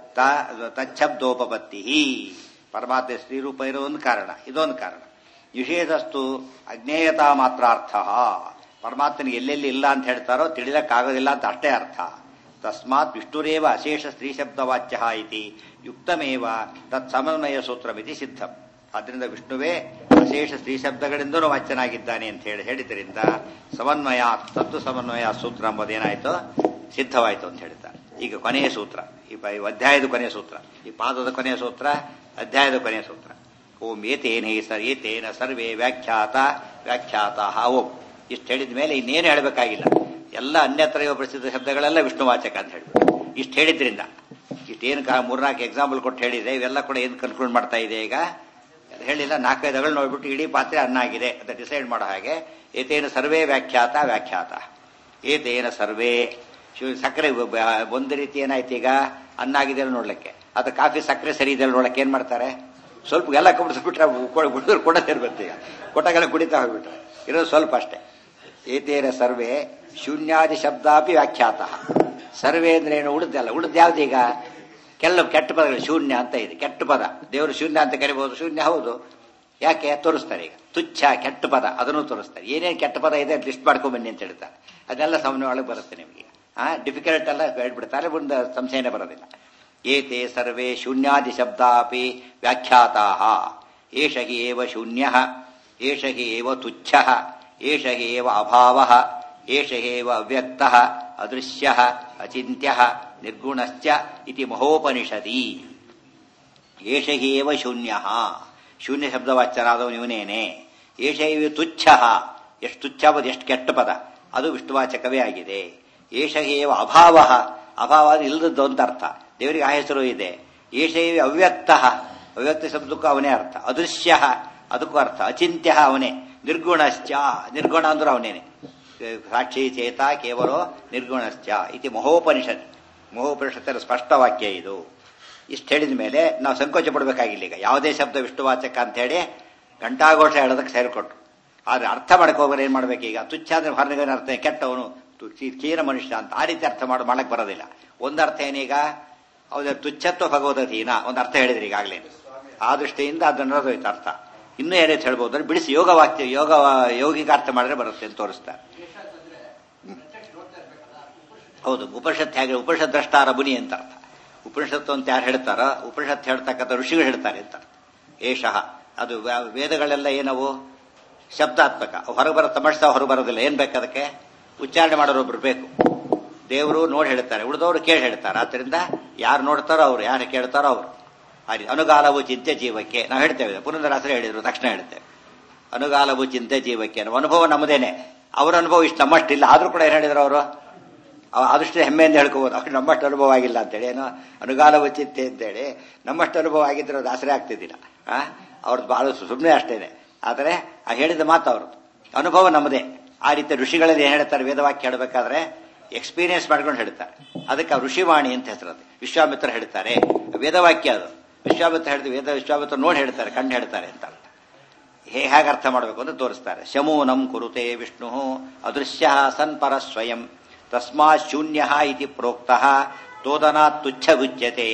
ತಚ್ಛಬ್ದೋಪಪತ್ತಿ ಪರಮಾತ್ಮ ಸ್ತ್ರೀರೂಪ ಇರೋ ಒಂದು ಕಾರಣ ಇದೊಂದು ಕಾರಣ ನಿಷೇಧಸ್ತು ಅಜ್ಞೇಯತಾ ಮಾತ್ರ ಅರ್ಥ ಪರಮಾತ್ಮನಿಗೆ ಎಲ್ಲೆಲ್ಲಿ ಇಲ್ಲ ಅಂತ ಹೇಳ್ತಾರೋ ತಿಳಿಲಕ್ಕಾಗೋದಿಲ್ಲ ಅಂತ ಅಷ್ಟೇ ಅರ್ಥ ತಸ್ಮಾತ್ ವಿಷ್ಣುರೇವ ಅಶೇಷ ಸ್ತ್ರೀ ಶಬ್ದವಾಚ್ಯ ಇತಿ ಯುಕ್ತಮೇವ ತತ್ ಸಮನ್ವಯ ಸೂತ್ರಮಿತಿ ಸಿದ್ಧಂ ಆದ್ರಿಂದ ವಿಷ್ಣುವೇ ಅಶೇಷ ಸ್ತ್ರೀ ಶಬ್ದಗಳಿಂದಲೂ ವಾಚ್ಯನಾಗಿದ್ದಾನೆ ಅಂತ ಹೇಳಿ ಹೇಳಿದ್ರಿಂದ ಸಮನ್ವಯ ತತ್ವ ಸಮನ್ವಯ ಸೂತ್ರ ಎಂಬುದೇನಾಯ್ತು ಸಿದ್ಧವಾಯಿತು ಅಂತ ಹೇಳ್ತಾರೆ ಈಗ ಕೊನೆಯ ಸೂತ್ರ ಈ ಅಧ್ಯಾಯದ ಕೊನೆಯ ಸೂತ್ರ ಈ ಪಾದದ ಕೊನೆಯ ಸೂತ್ರ ಅಧ್ಯಾಯದ ಕೊನೆಯ ಸೂತ್ರ ಓಂ ಏತೇನೇ ಸರ್ ಏತೇನ ಸರ್ವೇ ವ್ಯಾಖ್ಯಾತ ವ್ಯಾಖ್ಯಾತ ಓಂ ಇಷ್ಟು ಹೇಳಿದ ಮೇಲೆ ಇನ್ನೇನು ಹೇಳಬೇಕಾಗಿಲ್ಲ ಎಲ್ಲ ಅನ್ಯತ್ರ ಪ್ರಸಿದ್ಧ ಶಬ್ದಗಳೆಲ್ಲ ವಿಷ್ಣುವಾಚಕ ಅಂತ ಹೇಳ್ಬಿಟ್ಟು ಇಷ್ಟು ಹೇಳಿದ್ರಿಂದ ಇಷ್ಟೇನು ಮೂರ್ನಾಲ್ಕು ಎಕ್ಸಾಂಪಲ್ ಕೊಟ್ಟು ಹೇಳಿದೆ ಇವೆಲ್ಲ ಕೂಡ ಏನು ಕನ್ಕ್ಲೂಡ್ ಮಾಡ್ತಾ ಇದೆ ಈಗ ಹೇಳಿಲ್ಲ ನಾಲ್ಕೈದಗಳು ನೋಡ್ಬಿಟ್ಟು ಇಡೀ ಪಾತ್ರೆ ಅನ್ನ ಆಗಿದೆ ಅಂತ ಡಿಸೈಡ್ ಮಾಡೋ ಹಾಗೆ ಏತೇನ ಸರ್ವೇ ವ್ಯಾಖ್ಯಾತ ವ್ಯಾಖ್ಯಾತ ಏತೇನ ಸರ್ವೇ ಸಕ್ಕರೆ ಒಂದು ರೀತಿ ಏನಾಯ್ತು ಈಗ ಅನ್ನ ಆಗಿದೆ ನೋಡ್ಲಿಕ್ಕೆ ಅದು ಕಾಫಿ ಸಕ್ಕರೆ ಸರಿ ಇದೆ ನೋಡಕ್ಕೆ ಏನ್ ಮಾಡ್ತಾರೆ ಸ್ವಲ್ಪ ಎಲ್ಲ ಕುಡಿಸ್ಬಿಟ್ರೆ ಹುಡುಗರು ಕೊಡೋದಿರ್ಬೇಕು ಈಗ ಕೊಟ್ಟಾಗೆಲ್ಲ ಕುಡಿತಾ ಹೋಗ್ಬಿಟ್ರೆ ಇರೋದು ಸ್ವಲ್ಪ ಅಷ್ಟೇ ಏತೇನ ಸರ್ವೇ ಶೂನ್ಯಾದಿ ಶಬ್ದಾಪಿ ವ್ಯಾಖ್ಯಾತ ಸರ್ವೇ ಅಂದ್ರೆ ಏನು ಉಳಿದಲ್ಲ ಉಳಿದ ಯಾವ್ದೀಗ ಕೆಲವು ಕೆಟ್ಟ ಪದಗಳು ಶೂನ್ಯ ಅಂತ ಇದೆ ಕೆಟ್ಟ ಪದ ದೇವರು ಶೂನ್ಯ ಅಂತ ಕರಿಬಹುದು ಶೂನ್ಯ ಹೌದು ಯಾಕೆ ತೋರಿಸ್ತಾರೆ ಈಗ ತುಚ್ಛ ಕೆಟ್ಟ ಪದ ಅದನ್ನು ತೋರಿಸ್ತಾರೆ ಏನೇನು ಕೆಟ್ಟ ಪದ ಇದೆ ಲಿಸ್ಟ್ ಮಾಡ್ಕೊಂಡ್ ಬನ್ನಿ ಅಂತ ಹೇಳ್ತಾರೆ ಅದೆಲ್ಲ ಸಮನ್ವಯ ಒಳಗೆ ಬರುತ್ತೆ ನಿಮಗೆ ಆ ಡಿಫಿಕಲ್ಟ್ ಎಲ್ಲ ಹೇಳ್ಬಿಡ್ತಾರೆ ಮುಂದೆ ಸಂಶಯನೇ ಬರೋದಿಲ್ಲ ಏತೆ ಸರ್ವೇ ಶೂನ್ಯಾದಿ ಶಬ್ದಾಪಿ ವ್ಯಾಖ್ಯಾತಾ ಏಷ ಹಿ ಏವ ಶೂನ್ಯ ಏಷ ಹಿ ಏವ ತುಚ್ಛ ಏಷ ಹಿ ಏವ ಅಭಾವ ಏಷ ಏವ ಅವ್ಯಕ್ತ ಅದೃಶ್ಯ ಅಚಿಂತ್ಯ ನಿರ್ಗುಣಶ್ಚ ಇತಿ ಮಹೋಪನಿಷದಿ ಏಷ ಹಿ ಏವ ಶೂನ್ಯ ಶೂನ್ಯ ಶಬ್ದವಾಚ್ಯರಾದವನು ಇವನೇನೆ ಏಷೈವಿ ತುಚ್ಛ ಎಷ್ಟು ತುಚ್ಛ ಪದ ಎಷ್ಟು ಕೆಟ್ಟ ಪದ ಅದು ವಿಷ್ಣುವಾಚಕವೇ ಆಗಿದೆ ಏಷ ಏವ ಅಭಾವ ಅಭಾವ ಅದು ಇಲ್ಲದದ್ದು ಅಂತ ಅರ್ಥ ದೇವರಿಗೆ ಆ ಹೆಸರು ಇದೆ ಏಷೈವಿ ಅವ್ಯಕ್ತ ಅವ್ಯಕ್ತ ಶಬ್ದಕ್ಕೂ ಅವನೇ ಅರ್ಥ ಅದೃಶ್ಯ ಅದಕ್ಕೂ ಅರ್ಥ ಅಚಿಂತ್ಯ ಅವನೇ ನಿರ್ಗುಣಶ್ಚ ನಿರ್ಗುಣ ಅಂದ್ರೆ ಅವನೇನೆ ಸಾಕ್ಷಿ ಚೇತ ಕೇವಲ ನಿರ್ಗುಣಶ್ಚ ಇತಿ ಮಹೋಪನಿಷತ್ ಮಹೋಪನಿಷತ್ತರ ಸ್ಪಷ್ಟ ವಾಕ್ಯ ಇದು ಇಷ್ಟು ಹೇಳಿದ ಮೇಲೆ ನಾವು ಸಂಕೋಚ ಪಡಬೇಕಾಗಿಲ್ಲ ಈಗ ಯಾವುದೇ ಶಬ್ದ ವಿಷ್ಣುವಾಚಕ ಅಂತ ಹೇಳಿ ಗಂಟಾಘೋಷ ಹೇಳೋದಕ್ಕೆ ಸೇರಿಕೊಟ್ರು ಆದ್ರೆ ಅರ್ಥ ಮಾಡ್ಕೋದ್ರೆ ಏನ್ ಮಾಡ್ಬೇಕೀಗ ತುಚ್ಛ ಅಂದ್ರೆ ಹೊರಗಡೆ ಅರ್ಥ ಕೆಟ್ಟವನು ತು- ಚೀ- ಚೀರ ಮನುಷ್ಯ ಅಂತ ಆ ರೀತಿ ಅರ್ಥ ಮಾಡಿ ಮಾಡಕ್ ಬರೋದಿಲ್ಲ ಒಂದು ಅರ್ಥ ಏನೀಗ ಹೌದ ತುಚ್ಛತ್ವ ಭಗವದಧೀನ ಒಂದು ಅರ್ಥ ಹೇಳಿದ್ರಿ ಈಗಾಗಲೇ ಆ ದೃಷ್ಟಿಯಿಂದ ಅದನ್ನ ಹೋಯ್ತು ಅರ್ಥ ಇನ್ನೂ ಏನೇನು ಹೇಳ್ಬೋದು ಅಂದ್ರೆ ಬಿಡಿಸಿ ಯೋಗ ವಾಕ್ಯ ಯೋಗ ಯೋಗಿಕ ಅರ್ಥ ಮಾಡಿದ್ರೆ ಬರುತ್ತೆ ಅಂತ ತೋರಿಸ್ತಾರೆ ಹೌದು ಉಪನಿಷತ್ ಹೇಗೆ ಉಪನಿಷತ್ ದ್ರಷ್ಟಾರ ಬುನಿ ಅಂತ ಅರ್ಥ ಉಪನಿಷತ್ತು ಅಂತ ಯಾರು ಹೇಳ್ತಾರ ಉಪನಿಷತ್ ಹೇಳ್ತಕ್ಕಂಥ ಋಷಿಗಳು ಹೇಳ್ತಾರೆ ಅಂತ ಅರ್ಥ ಏಷಃ ಅದು ವ್ಯ- ವೇದಗಳೆಲ್ಲ ಏನವು ಶಬ್ದಾತ್ಮಕ ಹೊರಗೆ ಬರೋ ತಮಸ್ಸ ಹೊರಗೆ ಬರೋದಿಲ್ಲ ಏನ್ ಬೇಕು ಅದಕ್ಕೆ ಉಚ್ಚಾರಣೆ ಮಾಡೋರೊಬ್ರು ಬೇಕು ದೇವರು ನೋಡಿ ಹೇಳ್ತಾರೆ ಉಳಿದವರು ಕೇಳಿ ಹೇಳ್ತಾರೆ ಆದ್ರಿಂದ ಯಾರು ನೋಡ್ತಾರೋ ಅವ್ರು ಯಾರು ಕೇಳ್ತಾರೋ ಅವರು ಅಲ್ಲಿ ಅನುಗಾಲವು ಚಿಂತೆ ಜೀವಕ್ಕೆ ನಾವು ಹೇಳ್ತೇವೆ ಪುರಂದರಾಸರು ಹೇಳಿದ್ರು ತಕ್ಷಣ ಹೇಳ್ತೇವೆ ಅನುಗಾಲವು ಚಿಂತೆ ಜೀವಕ್ಕೆ ನಮ್ಮ ಅನುಭವ ನಮ್ಮದೇನೆ ಅವರ ಅನುಭವ ಇಷ್ಟು ನಮ್ಮಷ್ಟಿಲ್ಲ ಆದ್ರೂ ಕೂಡ ಏನು ಹೇಳಿದ್ರು ಅವರು ಆದಷ್ಟು ಹೆಮ್ಮೆಯಿಂದ ಹೇಳ್ಕೋಬಹುದು ಅವ್ರು ನಮ್ಮಷ್ಟು ಅನುಭವ ಆಗಿಲ್ಲ ಅಂತೇಳಿ ಏನೋ ಅನುಗಾಲವು ಚಿಂತೆ ಅಂತೇಳಿ ನಮ್ಮಷ್ಟು ಅನುಭವ ಆಗಿದ್ರೆ ಅದು ಆಸರೆ ಆಗ್ತಿದ್ದಿಲ್ಲ ಆ ಅವ್ರದ್ದು ಬಹಳ ಸುಮ್ಮನೆ ಅಷ್ಟೇನೆ ಆದರೆ ಆ ಹೇಳಿದ ಮಾತು ಅವ್ರದ್ದು ಅನುಭವ ನಮ್ಮದೇ ಆ ರೀತಿ ಋಷಿಗಳಲ್ಲಿ ಏನ್ ಹೇಳ್ತಾರೆ ವೇದವಾಕ್ಯ ಹೇಳಬೇಕಾದ್ರೆ ಎಕ್ಸ್ಪೀರಿಯನ್ಸ್ ಮಾಡ್ಕೊಂಡು ಹೇಳ್ತಾರೆ ಅದಕ್ಕೆ ಆ ಋಷಿವಾಣಿ ಅಂತ ಹೆಸರು ಅದು ವಿಶ್ವಾಮಿತ್ರ ಹೇಳ್ತಾರೆ ವೇದವಾಕ್ಯ ಅದು ವಿಶ್ವಾಮಿತ್ರ ಹೇಳಿದ ವೇದ ವಿಶ್ವಾಮಿತ್ರ ನೋಡಿ ಹೇಳ್ತಾರೆ ಕಂಡು ಹೇಳ್ತಾರೆ ಅಂತ ಅರ್ಥ ಹೇ ಹೇಗೆ ಅರ್ಥ ಮಾಡಬೇಕು ಅಂತ ತೋರಿಸ್ತಾರೆ ಶಮೂನಂ ಕುರುತೆ ವಿಷ್ಣು ಅದೃಶ್ಯ ಸನ್ ಪರ ಸ್ವಯಂ ತಸ್ಮಾತ್ ಶೂನ್ಯ ಇತಿ ಪ್ರೋಕ್ತ ತೋದನಾ ತುಚ್ಛ ಗುಜ್ಯತೆ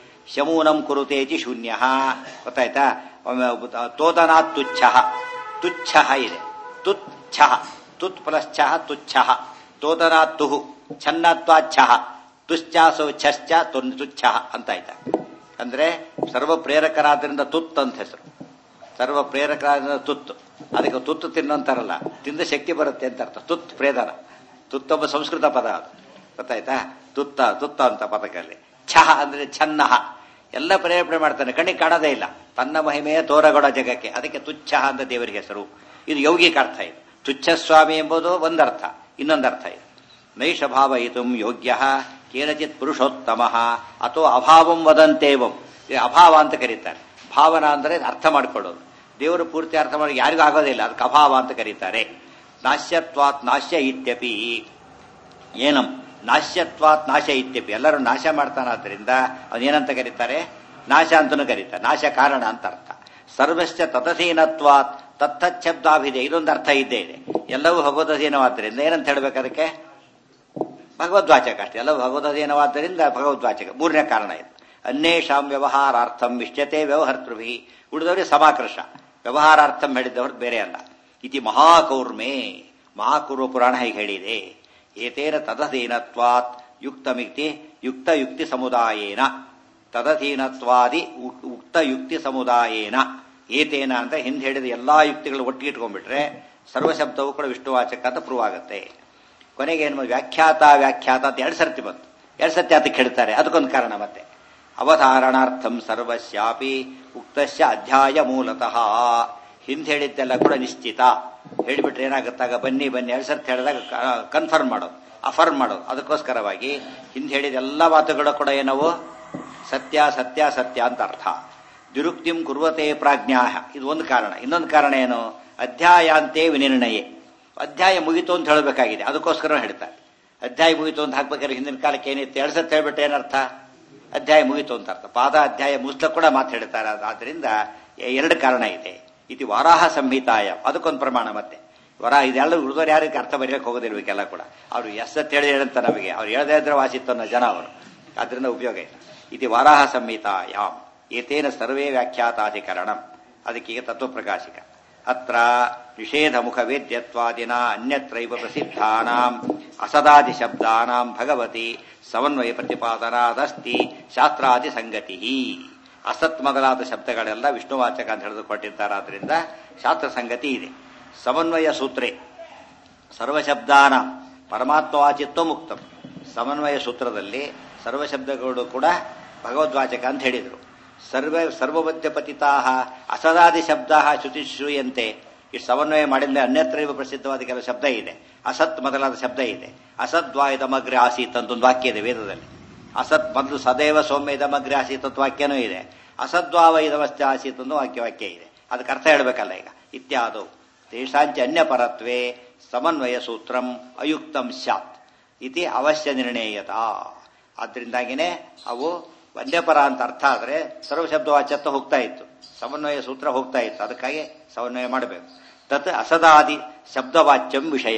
ಶಮೂನಂ ಕುರುತೆ ಇತಿ ಶೂನ್ಯ ಗೊತ್ತಾಯ್ತಾ ಒಮ್ಮೆ ತೋದನಾ ತುಚ್ಛ ತುಚ್ಛ ಇದೆ ತುಚ್ಛ ತುತ್ ಪ್ಲಸ್ ಛ ತುಚ್ಛ ತೋದನಾ ತುಹು ಛನ್ನತ್ವಾಚ್ಛ ತುಶ್ಚಾಸೋ ಛಶ್ಚ ತೊನ್ ತುಚ್ಛ ಅಂತ ಆಯ್ತಾ ಅಂದ್ರೆ ಸರ್ವ ಪ್ರೇರಕರಾದ್ರಿಂದ ತುತ್ ಅಂತ ಹೆಸರು ಸರ್ವ ಪ್ರೇರಕರಾದ ತುತ್ತು ಅದಕ್ಕೆ ತುತ್ತು ತಿನ್ನಂತಾರಲ್ಲ ತಿಂದ ಶಕ್ತಿ ಬರುತ್ತೆ ಅಂತ ಅರ್ಥ ತುತ್ ಪ್ರೇದನ ತುತ್ತೊಬ್ಬ ಸಂಸ್ಕೃತ ಪದ ಅದು ಗೊತ್ತಾಯ್ತಾ ತುತ್ತ ತುತ್ತ ಅಂತ ಪದಕಲ್ಲಿ ಛಹ ಅಂದ್ರೆ ಛನ್ನಹ ಎಲ್ಲ ಪ್ರೇರೇಪಣೆ ಮಾಡ್ತಾನೆ ಕಣ್ಣಿಗೆ ಕಾಣೋದೇ ಇಲ್ಲ ತನ್ನ ಮಹಿಮೆಯ ತೋರಗೊಡ ಜಗಕ್ಕೆ ಅದಕ್ಕೆ ತುಚ್ಛ ಅಂತ ದೇವರಿಗೆ ಹೆಸರು ಇದು ಯೌಗಿಕ ಅರ್ಥ ಇದು ತುಚ್ಛ ಸ್ವಾಮಿ ಎಂಬುದು ಒಂದರ್ಥ ಇನ್ನೊಂದರ್ಥ ಇದು ನೈಷ ಭಾವಯಿತು ಯೋಗ್ಯ ಕೇನಚಿತ್ ಪುರುಷೋತ್ತಮ ಅಥವಾ ಅಭಾವಂ ವದಂತೇವಂ ಇದು ಅಭಾವ ಅಂತ ಕರೀತಾರೆ ಭಾವನ ಅಂದ್ರೆ ಅರ್ಥ ಮಾಡ್ಕೊಳ್ಳೋದು ದೇವರು ಪೂರ್ತಿ ಅರ್ಥ ಮಾಡಿ ಯಾರಿಗೂ ಆಗೋದಿಲ್ಲ ಅದಕ್ಕೆ ಅಭಾವ ಅಂತ ಕರೀತಾರೆ ನಾಶ್ಯತ್ವಾತ್ ನಾಶ್ಯ ಇತ್ಯಪಿ ಏನಂ ನಾಶ್ಯತ್ವಾತ್ ನಾಶ ಇತ್ಯಪಿ ಎಲ್ಲರೂ ನಾಶ ಮಾಡ್ತಾನಾದ್ರಿಂದ ಅವನೇನಂತ ಕರೀತಾರೆ ನಾಶ ಅಂತನೂ ಕರೀತಾರೆ ನಾಶ ಕಾರಣ ಅಂತ ಅರ್ಥ ಸರ್ವಶ್ಚ ತತಸೀನತ್ವಾತ್ ತತ್ತಚ್ಛಬ್ದಾಭಿದೆ ಇದೊಂದು ಅರ್ಥ ಇದ್ದೇ ಇದೆ ಎಲ್ಲವೂ ಭಗವದಧೀನವಾದ್ದರಿಂದ ಏನಂತ ಹೇಳ್ಬೇಕು ಅದಕ್ಕೆ ಭಗವದ್ವಾಚಕ ಅಷ್ಟೇ ಎಲ್ಲ ಭಗವದಧೀನವಾದ್ದರಿಂದ ಭಗವದ್ವಾಚಕ ಮೂರನೇ ಕಾರಣ ಇದು ಅನ್ಯೇಷಾಂ ವ್ಯವಹಾರಾರ್ಥಂ ಇಷ್ಟ್ಯತೆ ವ್ಯವಹರ್ತೃಭಿ ಉಳಿದವರಿಗೆ ಸಮಾಕರ್ಷ ವ್ಯವಹಾರಾರ್ಥಂ ಹೇಳಿದವರು ಬೇರೆ ಅಲ್ಲ ಇತಿ ಮಹಾಕೌರ್ಮೆ ಮಹಾಕೂರ್ವ ಪುರಾಣ ಹೀಗೆ ಹೇಳಿದೆ ಏತೇನ ತದಧೀನತ್ವಾತ್ ಯುಕ್ತಮಿತಿ ಯುಕ್ತ ಯುಕ್ತಿ ಸಮುದಾಯೇನ ತದಧೀನತ್ವಾದಿ ಉ- ಉಕ್ತ ಯುಕ್ತಿ ಸಮುದಾಯೇನ ಏತೇನ ಅಂತ ಹಿಂದೆ ಹೇಳಿದ ಎಲ್ಲಾ ಯುಕ್ತಿಗಳು ಒಟ್ಟಿಗೆ ಇಟ್ಕೊಂಡ್ಬಿಟ್ರೆ ಸರ್ವಶಬ್ದವು ಕೂಡ ವಿಷ್ಣುವಾಚಕ ಅಂತ ಪ್ರೂವ್ ಆಗುತ್ತೆ ಕೊನೆಗೆ ಏನು ವ್ಯಾಖ್ಯಾತ ವ್ಯಾಖ್ಯಾತ ಅಂತ ಎರಡು ಸರ್ತಿ ಬಂತು ಎರಡು ಸರ್ತಿ ಅದಕ್ಕೆ ಹೇಳ್ತಾರೆ ಅದಕ್ಕೊಂದು ಕಾರಣ ಮತ್ತೆ ಅವಧಾರಣಾರ್ಥಂ ಸರ್ವಸ್ಯಾಪಿ ಉಕ್ತಸ್ಯ ಅಧ್ಯಾಯ ಮೂಲತಃ ಹಿಂದೆ ಹೇಳಿದ್ದೆಲ್ಲ ಕೂಡ ನಿಶ್ಚಿತ ಹೇಳಿಬಿಟ್ರೆ ಏನಾಗುತ್ತಾಗ ಬನ್ನಿ ಬನ್ನಿ ಎರಡು ಸರ್ತಿ ಹೇಳಿದಾಗ ಕನ್ಫರ್ಮ್ ಮಾಡೋದು ಅಫರ್ಮ್ ಮಾಡೋದು ಅದಕ್ಕೋಸ್ಕರವಾಗಿ ಹಿಂದೆ ಹೇಳಿದ ಎಲ್ಲ ಮಾತುಗಳು ಕೂಡ ಏನವು ಸತ್ಯ ಸತ್ಯ ಸತ್ಯ ಅಂತ ಅರ್ಥ ದುರುಕ್ತಿಂ ಕುರ್ವತೆ ಪ್ರಾಜ್ಞಾ ಇದು ಒಂದು ಕಾರಣ ಇನ್ನೊಂದು ಕಾರಣ ಏನು ಅಧ್ಯಾಯಾಂತೆ ವಿನಿರ್ಣಯೇ ಅಧ್ಯಾಯ ಮುಗಿತು ಅಂತ ಹೇಳಬೇಕಾಗಿದೆ ಅದಕ್ಕೋಸ್ಕರ ಹೇಳ್ತಾರೆ ಅಧ್ಯಾಯ ಮುಗಿತು ಅಂತ ಹಾಕ್ಬೇಕಾದ್ರೆ ಹಿಂದಿನ ಕಾಲಕ್ಕೆ ಏನಿತ್ತು ಎರಡು ಸತಿ ಹೇಳ್ಬಿಟ್ಟು ಏನರ್ಥ ಅಧ್ಯಾಯ ಮುಗಿತು ಅಂತ ಅರ್ಥ ಪಾದ ಅಧ್ಯಾಯ ಮುಗಿಸ್ಲ ಕೂಡ ಮಾತು ಹೇಳ್ತಾರೆ ಆದ್ರಿಂದ ಎರಡು ಕಾರಣ ಇದೆ ಇದು ವಾರಾಹ ಸಂಹಿತಾಯ ಅದಕ್ಕೊಂದು ಪ್ರಮಾಣ ಮತ್ತೆ ವರ ಇದೆಲ್ಲ ಉಳಿದವ್ರು ಯಾರಿಗೆ ಅರ್ಥ ಬರೆಯಕ್ಕೆ ಹೋಗೋದಿಲ್ಬೇಕೆಲ್ಲ ಕೂಡ ಅವ್ರು ಎಷ್ಟತ್ತು ಹೇಳಿ ಹೇಳಂತ ನಮಗೆ ಅವ್ರು ಹೇಳದೇ ಇದ್ರೆ ವಾಸಿತ್ತು ಅನ್ನೋ ಜನ ಅವರು ಅದರಿಂದ ಉಪಯೋಗ ಇಲ್ಲ ಇದು ವಾರಾಹ ಸಂಹಿತಾಯಾಮ್ ಏತೇನ ಸರ್ವೇ ವ್ಯಾಖ್ಯಾತಾಧಿಕರಣಂ ಅದಕ್ಕೀಗ ತತ್ವಪ್ರಕಾಶಿಕ ಅತ್ರ ನಿಷೇಧ ಮುಖ ವೇದ್ಯತ್ವಾದಿನ ಅನ್ಯತ್ರೈವ ಪ್ರಸಿದ್ಧಾನಾಂ ಅಸದಾದಿ ಶಬ್ದಾನಾಂ ಭಗವತಿ ಸಮನ್ವಯ ಪ್ರತಿಪಾದನಾದಸ್ತಿ ಶಾಸ್ತ್ರಾದಿ ಸಂಗತಿ ಅಸತ್ ಮೊದಲಾದ ಶಬ್ದಗಳೆಲ್ಲ ವಿಷ್ಣುವಾಚಕ ಅಂತ ಹೇಳಿದುಕೊಟ್ಟಿದ್ದಾರಾದ್ರಿಂದ ಶಾಸ್ತ್ರ ಸಂಗತಿ ಇದೆ ಸಮನ್ವಯ ಸೂತ್ರೆ ಸರ್ವಶಬ್ದಾನ ಪರಮಾತ್ಮವಾಚಿತ್ವ ಮುಕ್ತಂ ಸಮನ್ವಯ ಸೂತ್ರದಲ್ಲಿ ಸರ್ವಶಬ್ದಗಳು ಕೂಡ ಭಗವದ್ವಾಚಕ ಅಂತ ಹೇಳಿದರು ಸರ್ವ ಸರ್ವಮಧ್ಯ ಪತಿತಾ ಅಸದಾದಿ ಶಬ್ದ ಶ್ರುತಿ ಶ್ರೂಯಂತೆ ಇಷ್ಟು ಸಮನ್ವಯ ಮಾಡಿದ್ರೆ ಅನ್ಯತ್ರ ಇವ ಪ್ರಸಿದ್ಧವಾದ ಕೆಲವು ಶಬ್ದ ಇದೆ ಅಸತ್ ಮೊದಲಾದ ಶಬ್ದ ಇದೆ ಅಸದ್ವಾಯುಧಮಗ್ರೆ ಆಸೀತ್ ಅಂತ ಒಂದು ವಾಕ್ಯ ಇದೆ ವೇದದಲ್ಲಿ ಅಸತ್ ಮೊದಲು ಸದೈವ ಸೌಮ್ಯ ಇದಮಗ್ರೆ ಆಸೀತ್ ಅಂತ ವಾಕ್ಯನೂ ಇದೆ ಅಸದ್ವಾವ ಇದವಶ್ಚ ಆಸೀತ್ ಅನ್ನೋ ವಾಕ್ಯ ವಾಕ್ಯ ಇದೆ ಅದಕ್ಕೆ ಅರ್ಥ ಹೇಳಬೇಕಲ್ಲ ಈಗ ಇತ್ಯಾದವು ತೇಷಾಂಚ ಅನ್ಯಪರತ್ವೇ ಸಮನ್ವಯ ಸೂತ್ರಂ ಅಯುಕ್ತಂ ಸ್ಯಾತ್ ಇತಿ ಅವಶ್ಯ ನಿರ್ಣಯತ ಆದ್ರಿಂದಾಗಿನೇ ಅವು ವಂದ್ಯಪರ ಅಂತ ಅರ್ಥ ಆದರೆ ಸರ್ವಶಬ್ದವಾಚ್ಯತ್ವ ಹೋಗ್ತಾ ಇತ್ತು ಸಮನ್ವಯ ಸೂತ್ರ ಹೋಗ್ತಾ ಇತ್ತು ಅದಕ್ಕಾಗಿ ಸಮನ್ವಯ ಮಾಡಬೇಕು ತತ್ ಅಸದಾದಿ ಶಬ್ದವಾಚ್ಯಂ ವಿಷಯ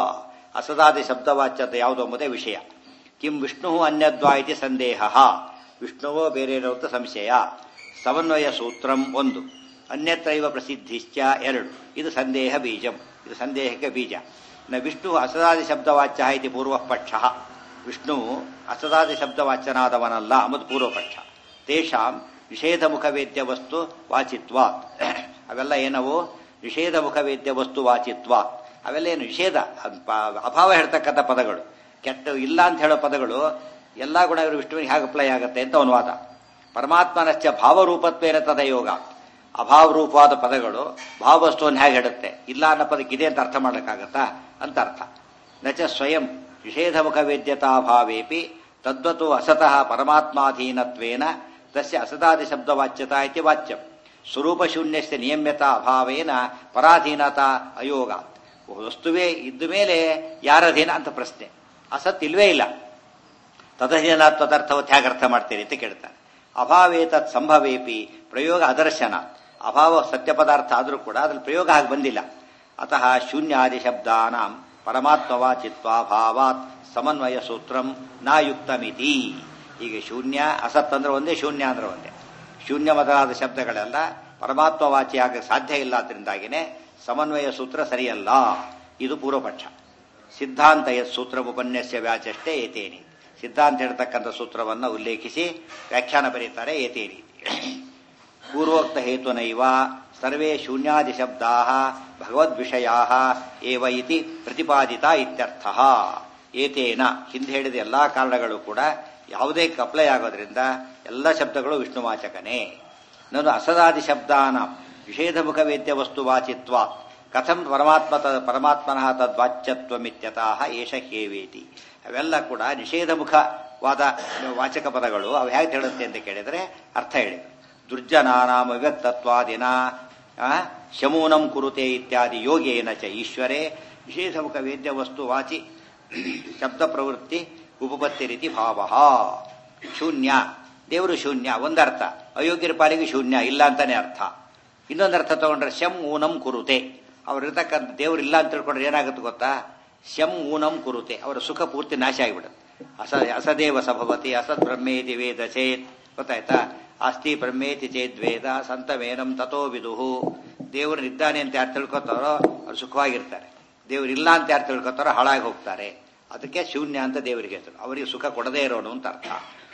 ಅಸದಾದಿ ಶಬ್ದವಾಚ್ಯತೆ ಯಾವುದು ಎಂಬುದೇ ವಿಷಯ ಕಿಂ ವಿಷ್ಣು ಅನ್ಯದ್ವಾ ಇತಿ ಸಂದೇಹ ವಿಷ್ಣುವೋ ಬೇರೆ ಅಂತ ಸಂಶಯ ಸಮನ್ವಯ ಸೂತ್ರಂ ಒಂದು ಅನ್ಯತ್ರೈವ ಪ್ರಸಿದ್ಧಿಶ್ಚ ಎರಡು ಇದು ಸಂದೇಹ ಬೀಜಂ ಇದು ಸಂದೇಹಕ್ಕೆ ಬೀಜ ನ ವಿಷ್ಣು ಅಸದಾದಿ ಶಬ್ದವಾಚ್ಯ ಇತಿ ಪೂರ್ವ ಪಕ್ಷ ವಿಷ್ಣು ಅಸದಾದಿ ಶಬ್ದವಾಚ್ಯನಾದವನಲ್ಲ ಅಂಬುದು ಪೂರ್ವಪಕ್ಷ ತೇಷಾಂ ನಿಷೇಧ ಮುಖವೇದ್ಯ ವಸ್ತು ವಾಚಿತ್ವಾತ್ ಅವೆಲ್ಲ ಏನವು ನಿಷೇಧ ಮುಖವೇದ್ಯ ವಸ್ತು ವಾಚಿತ್ವಾತ್ ಅವೆಲ್ಲ ಏನು ನಿಷೇಧ ಅದ್ ಪ- ಅಭಾವ ಹೇಳ್ತಕ್ಕಂಥ ಪದಗಳು ಕೆಟ್ಟ ಇಲ್ಲ ಅಂತ ಹೇಳೋ ಪದಗಳು ಎಲ್ಲಾ ಗುಣಗಳು ವಿಷ್ಣುವಿಗೆ ಹೇಗೆ ಅಪ್ಲೈ ಆಗುತ್ತೆ ಅಂತ ಅವನು ವಾದ ಪರಮಾತ್ಮನಶ್ಚ ಭಾವರೂಪತ್ವೇನ ತದಯೋಗ ಅಭಾವರೂಪವಾದ ಪದಗಳು ಭಾವವಸ್ತುವನ್ನು ಹೇಗೆ ಹೇಳುತ್ತೆ ಇಲ್ಲ ಅನ್ನೋ ಪದಕ್ಕೆ ಇದೆ ಅಂತ ಅರ್ಥ ಮಾಡ್ಲಿಕ್ಕಾಗತ್ತಾ ಅಂತ ಅರ್ಥ ನಚ ಸ್ವಯಂ ನಿಷೇಧ ಮುಖವೇದ್ಯತಾಭಾವೇಪಿ ತದ್ವತು ಅಸತಃ ಪರಮಾತ್ಮಾಧೀನತ್ವೇನ ತಸ್ಯ ಅಸದಾದಿ ಶಬ್ದವಾಚ್ಯತಾ ಇತಿ ವಾಚ್ಯಂ ಸ್ವರೂಪಶೂನ್ಯಸ್ಯ ನಿಯಮ್ಯತಾ ಅಭಾವೇನ ಪರಾಧೀನತಾ ಅಯೋಗ ವಸ್ತುವೇ ಇದ್ದ ಮೇಲೆ ಯಾರಧೀನ ಅಂತ ಪ್ರಶ್ನೆ ಅಸತ್ ಇಲ್ವೇ ಇಲ್ಲ ತದಧೀನ ತದರ್ಥವತ್ ಹೇಗೆ ಅರ್ಥ ಮಾಡ್ತೀರಿ ಅಂತ ಕೇಳ್ತಾನೆ ಅಭಾವೇ ತತ್ ಸಂಭವೇಪಿ ಪ್ರಯೋಗ ಅದರ್ಶನ ಅಭಾವ ಸತ್ಯ ಪದಾರ್ಥ ಆದರೂ ಕೂಡ ಅದ್ರಲ್ಲಿ ಪ್ರಯೋಗ ಹಾಗೆ ಬಂದಿಲ್ಲ ಅತಃ ಶೂನ್ಯಾದಿ ಶಬ್ದಾನಾಂ ಪರಮಾತ್ಮವಾಚಿತ್ವಾಭಾವಾತ್ ಸಮನ್ವಯ ಸೂತ್ರಂ ನಾಯುಕ್ತಮಿತಿ ಈಗ ಶೂನ್ಯ ಅಸತ್ ಅಂದ್ರೆ ಒಂದೇ ಶೂನ್ಯ ಅಂದ್ರೆ ಒಂದೇ ಶೂನ್ಯ ಮೊದಲಾದ ಶಬ್ದಗಳೆಲ್ಲ ಪರಮಾತ್ಮವಾಚಿ ಆಗ ಸಾಧ್ಯ ಇಲ್ಲ ಅದರಿಂದಾಗಿನೇ ಸಮನ್ವಯ ಸೂತ್ರ ಸರಿಯಲ್ಲ ಇದು ಪೂರ್ವಪಕ್ಷ ಸಿದ್ಧಾಂತ ಯತ್ ಸೂತ್ರ ಉಪನ್ಯಾಸ ವ್ಯಾಚಷ್ಟೇ ಏತೇನಿ ಸಿದ್ಧಾಂತ ಹೇಳ್ತಕ್ಕಂಥ ಸೂತ್ರವನ್ನು ಉಲ್ಲೇಖಿಸಿ ವ್ಯಾಖ್ಯಾನ ಬರೀತಾರೆ ಏತೇನಿ ಪೂರ್ವೋಕ್ತ ಹೇತುನೈವ ಸರ್ವೇ ಶೂನ್ಯಾದಿ ಶಬ್ದಾ ಭಗವದ್ವಿಷಯಾ ಏವ ಇತಿ ಪ್ರತಿಪಾದಿತ ಇತ್ಯರ್ಥ ಏತೇನ ಹಿಂದೆ ಹೇಳಿದ ಎಲ್ಲಾ ಕಾರಣಗಳು ಕೂಡ ಯಾವುದೇ ಅಪ್ಲೈ ಆಗೋದ್ರಿಂದ ಎಲ್ಲ ಶಬ್ದಗಳು ವಿಷ್ಣುವಾಚಕನೇ ನಾನು ಅಸದಾದಿ ಶಬ್ದಾನ ನಿಷೇಧ ಮುಖವೇದ್ಯ ವಸ್ತು ವಾಚಿತ್ವ ಕಥಂ ಪರಮಾತ್ಮ ತ- ಪರಮಾತ್ಮನಃ ತದ್ವಾಚ್ಯತ್ವಮಿತ್ಯತಃ ಏಷ ಹೇವೇತಿ ಅವೆಲ್ಲ ಕೂಡ ನಿಷೇಧ ಮುಖವಾದ ವಾಚಕ ಪದಗಳು ಅವು ಹೇಗೆ ಹೇಳುತ್ತೆ ಅಂತ ಕೇಳಿದರೆ ಅರ್ಥ ಹೇಳಿದ್ರು ದುರ್ಜನಾನಾಮ ವ್ಯಕ್ತತ್ವಾದಿನ ಆ, ಶಮೂನಂ ಕುರುತೆ ಇತ್ಯಾದಿ ಯೋಗೇನ ಚ ಈಶ್ವರೇ ನಿಷೇಧ ಮುಖ ವೇದ್ಯ ವಸ್ತು ವಾಚಿ ಶಬ್ದ ಪ್ರವೃತ್ತಿ ಉಪಪತ್ತಿ ರೀತಿ ಭಾವ ಶೂನ್ಯ ದೇವರು ಶೂನ್ಯ ಒಂದರ್ಥ ಅಯೋಗ್ಯರ ಪಾಲಿಗೆ ಶೂನ್ಯ ಇಲ್ಲ ಅಂತಾನೆ ಅರ್ಥ ಇನ್ನೊಂದು ಅರ್ಥ ತಗೊಂಡ್ರೆ ಶಂ ಊನಂ ಕುರುತೆ ಅವ್ರಿರ್ತಕ್ಕಂಥ ದೇವ್ರು ಇಲ್ಲ ಅಂತ ತಿಳ್ಕೊಂಡ್ರೆ ಏನಾಗುತ್ತೆ ಗೊತ್ತಾ ಶಂ ಊನಂ ಕುರುತೆ ಅವರ ಸುಖ ಪೂರ್ತಿ ನಾಶ ಆಗಿಬಿಡುತ್ತೆ ಅಸ ಅಸದೇವ ಸಭವತಿ ಅಸತ್ ಬ್ರಹ್ಮೇತಿ ವೇದ ಚೇತ್ ಗೊತ್ತಾಯ್ತಾ ಅಸ್ತಿ ಬ್ರಹ್ಮೇತಿ ಚೇದ್ ವೇದ ಸಂತವೇನಂ ತಥೋ ವಿದುಹು ದೇವರು ಇದ್ದಾನೆ ಅಂತ ಯಾರು ತಿಳ್ಕೊತಾರೋ ಅವ್ರು ಸುಖವಾಗಿರ್ತಾರೆ ದೇವ್ರು ಇಲ್ಲ ಅಂತ ಯಾರು ತಿಳ್ಕೊತಾರೋ ಹಾಳಾಗಿ ಹೋಗ್ತಾರೆ ಅದಕ್ಕೆ ಶೂನ್ಯ ಅಂತ ದೇವರಿಗೆ ಹೆಸರು ಅವರಿಗೆ ಸುಖ ಕೊಡದೇ ಇರೋನು ಅಂತ ಅರ್ಥ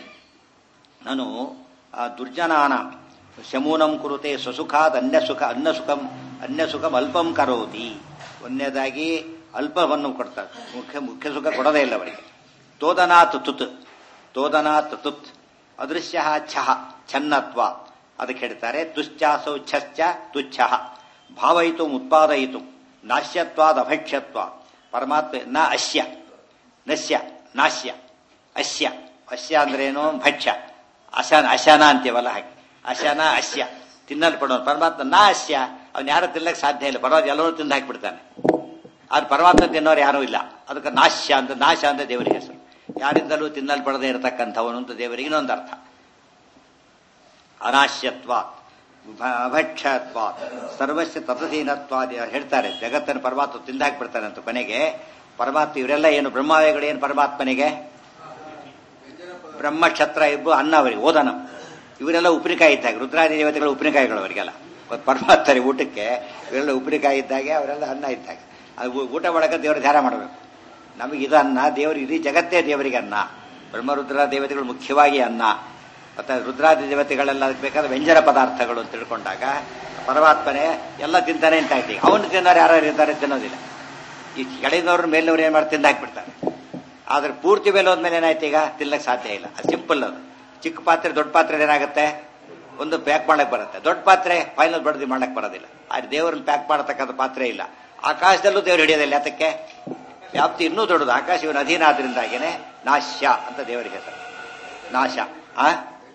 ನಾನು ಆ ದುರ್ಜನಾನ ಶಮೂನಂ ಕುರುತೆ ಸ್ವಸುಖಾದ್ ಅನ್ಯ ಸುಖ ಅನ್ನ ಸುಖಂ ಅನ್ಯ ಸುಖಂ ಅಲ್ಪಂ ಕರೋತಿ ಒಂದನೇದಾಗಿ ಅಲ್ಪವನ್ನು ಕೊಡ್ತಾರೆ ಮುಖ್ಯ ಮುಖ್ಯ ಸುಖ ಕೊಡದೇ ಇಲ್ಲ ಅವರಿಗೆ ತೋದನಾತ್ ತುತ್ ತೋದನಾತ್ ತುತ್ ಅದೃಶ್ಯ ಛಹ ಛನ್ನತ್ವ ಅದಕ್ಕೆ ಹೇಳ್ತಾರೆ ತುಶ್ಚಾಸೌ ಛಶ್ಚ ತುಚ್ಛ ಭಾವಯಿತು ಉತ್ಪಾದಯಿತು ನಾಶ್ಯತ್ವಾದ ಅಭಕ್ಷ್ಯತ್ವ ಪರಮಾತ್ಮ ನ ಅಶ್ಯ ನಶ್ಯ ನಾಶ್ಯ ಅಶ್ಯ ಅಶ್ಯ ಅಂದ್ರೇನು ಭಕ್ಷ್ಯ ಅಶನ ಅಶನ ಅಂತೀವಲ್ಲ ಹಾಗೆ ಅಶನ ಅಶ್ಯ ತಿನ್ನಲ್ಪಡೋನು ಪರಮಾತ್ಮ ನಾ ಅಶ್ಯ ಅವ್ನು ಯಾರು ತಿನ್ನಕ್ಕೆ ಸಾಧ್ಯ ಇಲ್ಲ ಪರಮಾತ್ಮ ಎಲ್ಲರೂ ತಿಂದು ಹಾಕಿಬಿಡ್ತಾನೆ ಆದ್ರೆ ಪರಮಾತ್ಮ ತಿನ್ನೋರು ಯಾರೂ ಇಲ್ಲ ಅದಕ್ಕೆ ನಾಶ್ಯ ಅಂತ ನಾಶ ಅಂತ ದೇವರಿಗೆ ಹೆಸರು ಯಾರಿಂದಲೂ ತಿನ್ನಲ್ಪಡದೇ ಇರತಕ್ಕಂಥವನು ಅಂತ ದೇವರಿಗೆ ಇನ್ನೊಂದು ಅರ್ಥ ಅನಾಶ್ಯತ್ವ ಅಭಕ್ಷತ್ವ ಸರ್ವಸ್ಯ ತಪಸೀನತ್ವಾದಿ ಹೇಳ್ತಾರೆ ಜಗತ್ತನ್ನು ಪರಮಾತ್ಮ ತಿಂದಾಕ್ಬಿಡ್ತಾನೆ ಅಂತ ಕೊನೆಗೆ ಪರಮಾತ್ಮ ಇವರೆಲ್ಲ ಏನು ಬ್ರಹ್ಮಾವೇಗಳು ಏನು ಪರಮಾತ್ಮನಿಗೆ ಬ್ರಹ್ಮಕ್ಷತ್ರ ಇಬ್ಬರು ಅನ್ನ ಅವರಿಗೆ ಓದನ ಇವರೆಲ್ಲ ಉಪ್ಪಿನಕಾಯಿ ಇದ್ದಾಗ ರುದ್ರಾದಿ ದೇವತೆಗಳು ಉಪ್ಪಿನಕಾಯಿಗಳು ಅವರಿಗೆಲ್ಲ ಪರಮಾತ್ಮರಿ ಊಟಕ್ಕೆ ಇವರೆಲ್ಲ ಉಪ್ಪಿನಕಾಯಿ ಇದ್ದಾಗೆ ಅವರೆಲ್ಲ ಅನ್ನ ಇದ್ದಾಗ ಅದು ಊ- ಊಟ ಮಾಡಕ್ಕೆ ದೇವರ ಧ್ಯಾನ ಮಾಡಬೇಕು ನಮಗೆ ಇದು ಅನ್ನ ದೇವರು ಇಡೀ ಜಗತ್ತೇ ದೇವರಿಗೆ ಅನ್ನ ಬ್ರಹ್ಮರುದ್ರ ದೇವತೆಗಳು ಮುಖ್ಯವಾಗಿ ಅನ್ನ ಮತ್ತೆ ರುದ್ರಾದಿ ದೇವತೆಗಳೆಲ್ಲ ಅದಕ್ಕೆ ಬೇಕಾದ ವ್ಯಂಜನ ಪದಾರ್ಥಗಳು ಅಂತ ತಿಳ್ಕೊಂಡಾಗ ಪರಮಾತ್ಮನೇ ಎಲ್ಲ ತಿಂತಾನೆ ಅಂತ ಆಯ್ತು ಅವನು ತಿನ್ನೋರು ಯಾರು ಇರ್ತಾರೆ ತಿನ್ನೋದಿಲ್ಲ ಈ ಕೆಳಗಿನವ್ರ ಮೇಲಿನವ್ರು ಏನ್ ಮಾಡಿ ತಿಂದು ಹಾಕ್ಬಿಡ್ತಾರೆ ಆದ್ರೆ ಪೂರ್ತಿ ಮೇಲೆ ಹೋದ್ಮೇಲೆ ಏನಾಯ್ತು ಈಗ ತಿನ್ನಕ್ಕೆ ಸಾಧ್ಯ ಇಲ್ಲ ಅದು ಸಿಂಪಲ್ ಅದು ಚಿಕ್ಕ ಪಾತ್ರೆ ದೊಡ್ಡ ಪಾತ್ರೆ ಏನಾಗುತ್ತೆ ಒಂದು ಪ್ಯಾಕ್ ಮಾಡಕ್ ಬರುತ್ತೆ ದೊಡ್ಡ ಪಾತ್ರೆ ಫೈನಲ್ ಬಡ್ದು ಮಾಡಕ್ ಬರೋದಿಲ್ಲ ಆ ದೇವರನ್ನ ಪ್ಯಾಕ್ ಮಾಡತಕ್ಕಂಥ ಪಾತ್ರೆ ಇಲ್ಲ ಆಕಾಶದಲ್ಲೂ ದೇವರು ಹಿಡಿಯೋದಿಲ್ಲ ಯಾತಕ್ಕೆ ವ್ಯಾಪ್ತಿ ಇನ್ನೂ ದೊಡ್ಡದು ಆಕಾಶ ಇವನ ಅಧೀನ ಆದ್ರಿಂದಾಗೇನೆ ನಾಶ್ಯ ಅಂತ ದೇವರಿಗೆ ಹೆಸರು ನಾಶ ಆ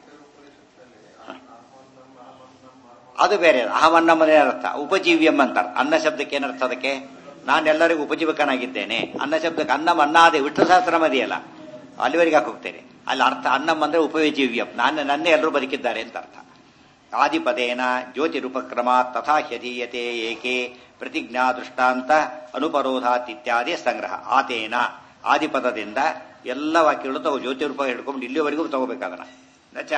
ಅದು ಬೇರೆ ಅಹಮನ್ನಮ್ಮನೇ ಅರ್ಥ ಉಪಜೀವ್ಯಂ ಅಂತ ಅನ್ನ ಶಬ್ದಕ್ಕೆ ಏನರ್ಥ ಅದಕ್ಕೆ ನಾನೆಲ್ಲರಿಗೂ ಉಪಜೀವಕನಾಗಿದ್ದೇನೆ ಅನ್ನ ಶಬ್ದಕ್ಕೆ ಅನ್ನಂ ಅನ್ನಾದೆ ವಿಷ್ಣು ಸಹಸ್ರಮದಿಯಲ್ಲ ಅಲ್ಲಿವರೆಗೆ ಹೋಗ್ತೇನೆ ಅಲ್ಲಿ ಅರ್ಥ ಅನ್ನಂ ಅಂದ್ರೆ ಉಪಜೀವ್ಯಂ ನಾನು ನನ್ನೇ ಎಲ್ಲರೂ ಬದುಕಿದ್ದಾರೆ ಅಂತ ಅರ್ಥ ಆದಿಪದೇನ ಜ್ಯೋತಿರುಪಕ್ರಮ ತಥಾ ಹ್ಯಧೀಯತೆ ಏಕೆ ಪ್ರತಿಜ್ಞಾ ದೃಷ್ಟಾಂತ ಅನುಪರೋಧಾತ್ ಇತ್ಯಾದಿ ಸಂಗ್ರಹ ಆತೇನ ಆದಿಪದದಿಂದ ಎಲ್ಲ ವಾಕ್ಯಗಳು ತಗೋ ಜ್ಯೋತಿರೂಪ ಹಿಡ್ಕೊಂಡು ಇಲ್ಲಿವರೆಗೂ ತಗೋಬೇಕಾದನ ನಚ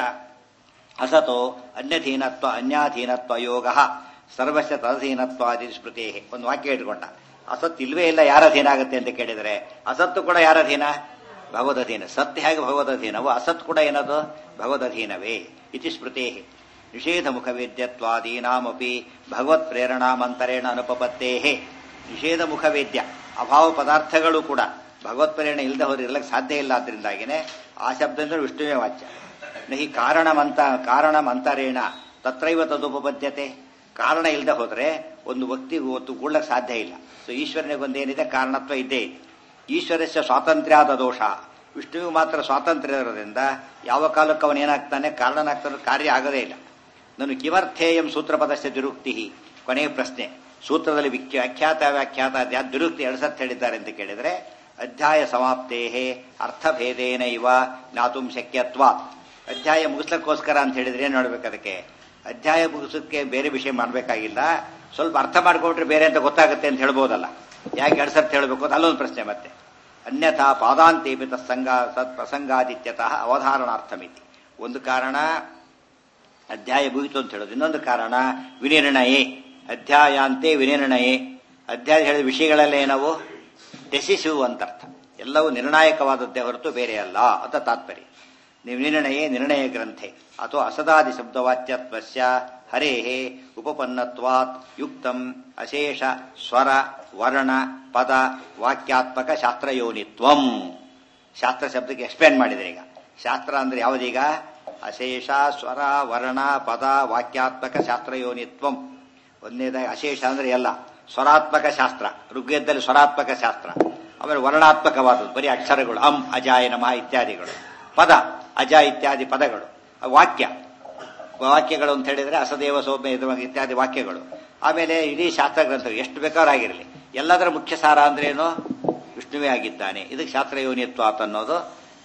ಅಸತೋ ಅನ್ಯಧೀನತ್ವ ಅನ್ಯಾಧೀನತ್ವ ಯೋಗ ಸರ್ವಸ್ಯ ತದಧೀನತ್ವಾದಿ ಸ್ಮೃತಿ ಒಂದು ವಾಕ್ಯ ಇಟ್ಕೊಂಡ ಅಸತ್ ಇಲ್ವೇ ಇಲ್ಲ ಯಾರ ಅಧೀನ ಆಗುತ್ತೆ ಅಂತ ಕೇಳಿದರೆ ಅಸತ್ತು ಕೂಡ ಯಾರ ಅಧೀನ ಭಗವದಧೀನ ಸತ್ಯ ಹೇಗೆ ಭಗವದಧೀನವು ಅಸತ್ ಕೂಡ ಏನದು ಭಗವದಧೀನವೇ ಇತಿ ಸ್ಮೃತಿ ನಿಷೇಧ ಮುಖವೇದ್ಯತ್ವಾದೀನಾಮಪಿ ಭಗವತ್ ಪ್ರೇರಣಾಮಂತರೇಣ ಅನುಪಪತ್ತೇ ನಿಷೇಧ ಮುಖವೇದ್ಯ ಅಭಾವ ಪದಾರ್ಥಗಳು ಕೂಡ ಭಗವತ್ ಪ್ರೇರಣೆ ಇಲ್ಲದೆ ಹೋದ್ರೆ ಇರ್ಲಕ್ಕೆ ಸಾಧ್ಯ ಇಲ್ಲ ಆದ್ರಿಂದಾಗಿನೇ ಆ ಶಬ್ದದಿಂದ ವಿಷ್ಣುವೇ ವಾಚ್ಯ ನಹಿ ಕಾರಣಮಂತ ಕಾರಣಮಂತರೇಣ ತತ್ರೈವ ತದುಪಪದ್ಯತೆ ಕಾರಣ ಇಲ್ಲದೆ ಹೋದ್ರೆ ಒಂದು ವ್ಯಕ್ತಿ ಒತ್ತು ಕೂಡ್ಲಕ್ಕೆ ಸಾಧ್ಯ ಇಲ್ಲ ಸೊ ಈಶ್ವರನಿಗೊಂದೇನಿದೆ ಕಾರಣತ್ವ ಇದ್ದೇ ಇದೆ ಈಶ್ವರಸ್ಯ ಸ್ವಾತಂತ್ರ್ಯಾದ ದೋಷ ವಿಷ್ಣುವಿಗೆ ಮಾತ್ರ ಸ್ವಾತಂತ್ರ್ಯ ಇರೋದ್ರಿಂದ ಯಾವ ಕಾಲಕ್ಕೆ ಅವನೇನಾಗ್ತಾನೆ ಕಾರಣನಾಗ್ತಾನೆ ಕಾರ್ಯ ಆಗದೇ ಇಲ್ಲ ನಾನು ಕಿಮರ್ಥೇಯಂ ಸೂತ್ರಪದಸ್ಯ ದುರುಕ್ತಿ ಕೊನೆಯ ಪ್ರಶ್ನೆ ಸೂತ್ರದಲ್ಲಿ ವಿಖ್ಯ ವ್ಯಾಖ್ಯಾತ ವ್ಯಾಖ್ಯಾತ ಅದ್ಯಾವ ದುರುಕ್ತಿ ಎರಡು ಸತ್ ಹೇಳಿದ್ದಾರೆ ಅಂತ ಕೇಳಿದ್ರೆ ಅಧ್ಯಾಯ ಸಮಾಪ್ತೇ ಅರ್ಥಭೇದೇನ ಇವ ಜ್ಞಾತುಂ ಶಕ್ಯತ್ವ ಅಧ್ಯಾಯ ಮುಗಿಸ್ಲಕ್ಕೋಸ್ಕರ ಅಂತ ಹೇಳಿದ್ರೆ ಏನ್ ನೋಡ್ಬೇಕು ಅದಕ್ಕೆ ಅಧ್ಯಾಯ ಮುಗಿಸೋಕ್ಕೆ ಬೇರೆ ವಿಷಯ ಮಾಡಬೇಕಾಗಿಲ್ಲ ಸ್ವಲ್ಪ ಅರ್ಥ ಮಾಡ್ಕೊಂಡ್ರೆ ಬೇರೆ ಅಂತ ಗೊತ್ತಾಗುತ್ತೆ ಅಂತ ಹೇಳ್ಬೋದಲ್ಲ ಯಾಕೆ ಎರಡು ಸರ್ತಿ ಹೇಳಬೇಕು ಅಂತ ಅಲ್ಲೊಂದು ಪ್ರಶ್ನೆ ಮತ್ತೆ ಅನ್ಯಥಾ ಪಾದಾಂತೇಪಿ ತತ್ಸಂಗ ತತ್ ಪ್ರಸಂಗಾದಿತ್ಯತಃ ಅವಧಾರಣಾರ್ಥಮಿತಿ ಒಂದು ಕಾರಣ ಅಧ್ಯಾಯ ಮುಗಿತು ಅಂತ ಹೇಳೋದು ಇನ್ನೊಂದು ಕಾರಣ ವಿನಿರ್ಣಯೇ ಅಧ್ಯಾಯಾಂತೆ ವಿನಿರ್ಣಯೇ ಅಧ್ಯಾಯ ಹೇಳಿದ ವಿಷಯಗಳೆಲ್ಲ ಏನವು ಡೆಸಿಸಿವ್ ಅಂತ ಅರ್ಥ ಎಲ್ಲವೂ ನಿರ್ಣಾಯಕವಾದದ್ದೇ ಹೊರತು ಬೇರೆ ಅಲ್ಲ ಅಂತ ತಾತ್ಪರ್ಯ ನಿರ್ಣಯೇ ನಿರ್ಣಯ ಗ್ರಂಥೆ ಅಥವಾ ಅಸದಾದಿ ಶಬ್ದವಾಚ್ಯತ್ವಸ್ಯ ಹರೇ ಉಪಪನ್ನತ್ವಾತ್ ಯುಕ್ತಂ ಅಶೇಷ ಸ್ವರ ವರ್ಣ ಪದ ವಾಕ್ಯಾತ್ಮಕ ಶಾಸ್ತ್ರಯೋನಿತ್ವಂ ಶಾಸ್ತ್ರ ಶಬ್ದಕ್ಕೆ ಎಕ್ಸ್ಪ್ಲೇನ್ ಮಾಡಿದ್ರೆ ಈಗ ಶಾಸ್ತ್ರ ಅಂದ್ರೆ ಯಾವುದೀಗ ಅಶೇಷ ಸ್ವರ ವರ್ಣ ಪದ ವಾಕ್ಯಾತ್ಮಕ ಶಾಸ್ತ್ರಯೋನಿತ್ವಂ ಒಂದನೇದಾಗಿ ಅಶೇಷ ಅಂದ್ರೆ ಎಲ್ಲ ಸ್ವರಾತ್ಮಕ ಶಾಸ್ತ್ರ ಋಗ್ವೇದದಲ್ಲಿ ಸ್ವರಾತ್ಮಕ ಶಾಸ್ತ್ರ ಆಮೇಲೆ ವರ್ಣಾತ್ಮಕವಾದದ್ದು ಬರೀ ಅಕ್ಷರಗಳು ಅಂ ಅಜಾಯ ನಮಃ ಇತ್ಯಾದಿಗಳು ಪದ ಅಜ ಇತ್ಯಾದಿ ಪದಗಳು ವಾಕ್ಯ ವಾಕ್ಯಗಳು ಅಂತ ಹೇಳಿದ್ರೆ ಅಸದೇವ ಸೌಮ್ಯ ಇದು ಇತ್ಯಾದಿ ವಾಕ್ಯಗಳು ಆಮೇಲೆ ಇಡೀ ಶಾಸ್ತ್ರ ಗ್ರಂಥ ಎಷ್ಟು ಬೇಕಾರಾಗಿರಲಿ ಎಲ್ಲದರ ಮುಖ್ಯ ಸಾರ ಅಂದ್ರೆ ಏನು ವಿಷ್ಣುವೇ ಆಗಿದ್ದಾನೆ ಇದಕ್ಕೆ ಶಾಸ್ತ್ರ ಯೋನಿತ್ವಾತ್ ಅನ್ನೋದು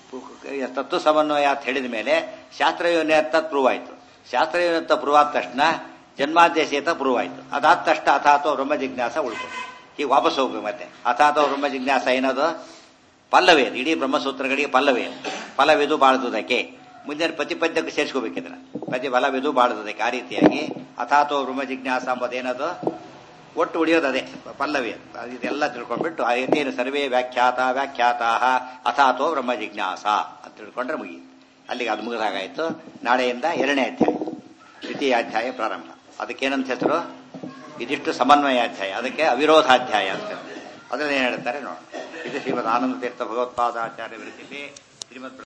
ತತ್ವ ಸಮನ್ವಯ ಅಂತ ಹೇಳಿದ ಮೇಲೆ ಶಾಸ್ತ್ರ ಯೋನಿಯತ್ತ ಪ್ರೂವ್ ಆಯ್ತು ಶಾಸ್ತ್ರ ಯೋನಿತ್ವ ಪ್ರೂವ್ ಆದ ತಕ್ಷಣ ಜನ್ಮಾದೇಶಿತ ಪ್ರೂವ್ ಆಯ್ತು ಅದಾದ ತಕ್ಷಣ ಅಥಾತೋ ಬ್ರಹ್ಮ ಜಿಜ್ಞಾಸ ಉಳ್ತು ಈಗ ವಾಪಸ್ ಹೋಗ್ಬೇಕು ಮತ್ತೆ ಅಥಾತೋ ಬ್ರಹ್ಮ ಜಿಜ್ಞಾಸ ಏನದು ಪಲ್ಲವೇ ಅದು ಇಡೀ ಬ್ರಹ್ಮಸೂತ್ರಗಳಿಗೆ ಪಲ್ಲವೇ ಫಲವಿದು ಬಾಳದುದಕ್ಕೆ ಮುಂದಿನ ಪ್ರತಿಪದ್ಯಕ್ಕೆ ಸೇರಿಸ್ಕೋಬೇಕಿದ್ರ ಪ್ರತಿ ಫಲವಿದು ಬಾಳದುದಕ್ಕೆ ಆ ರೀತಿಯಾಗಿ ಅಥಾತೋ ಬ್ರಹ್ಮ ಜಿಜ್ಞಾಸ ಎಂಬುದೇನದು ಒಟ್ಟು ಉಳಿಯೋದು ಅದೇ ಪಲ್ಲವಿ ಇದೆಲ್ಲ ತಿಳ್ಕೊಂಡ್ಬಿಟ್ಟು ಅದೇನು ಸರ್ವೇ ವ್ಯಾಖ್ಯಾತ ವ್ಯಾಖ್ಯಾತ ಅಥಾತೋ ಬ್ರಹ್ಮ ಜಿಜ್ಞಾಸ ಅಂತ ತಿಳ್ಕೊಂಡ್ರೆ ಮುಗಿ ಅಲ್ಲಿಗೆ ಅದು ಮುಗಿದಾಗಾಯ್ತು ನಾಳೆಯಿಂದ ಎರಡನೇ ಅಧ್ಯಾಯ ದ್ವಿತೀಯ ಅಧ್ಯಾಯ ಪ್ರಾರಂಭ ಅದಕ್ಕೇನಂತ ಹೆಸರು ಇದಿಷ್ಟು ಸಮನ್ವಯಾಧ್ಯಾಯ ಅದಕ್ಕೆ ಅವಿರೋಧಾಧ್ಯಾಯ ಅಂತ ಅದರಲ್ಲಿ ಏನ್ ಹೇಳ್ತಾರೆ ನೋಡೋಣ ಇದು ಶ್ರೀಮದ್ ಆನಂದ ತೀರ್ಥ ಭಗವತ್ಪಾದಾಚಾರ್ಯ ವಿರಚಿಸಿ ಶ್ರೀಮದ್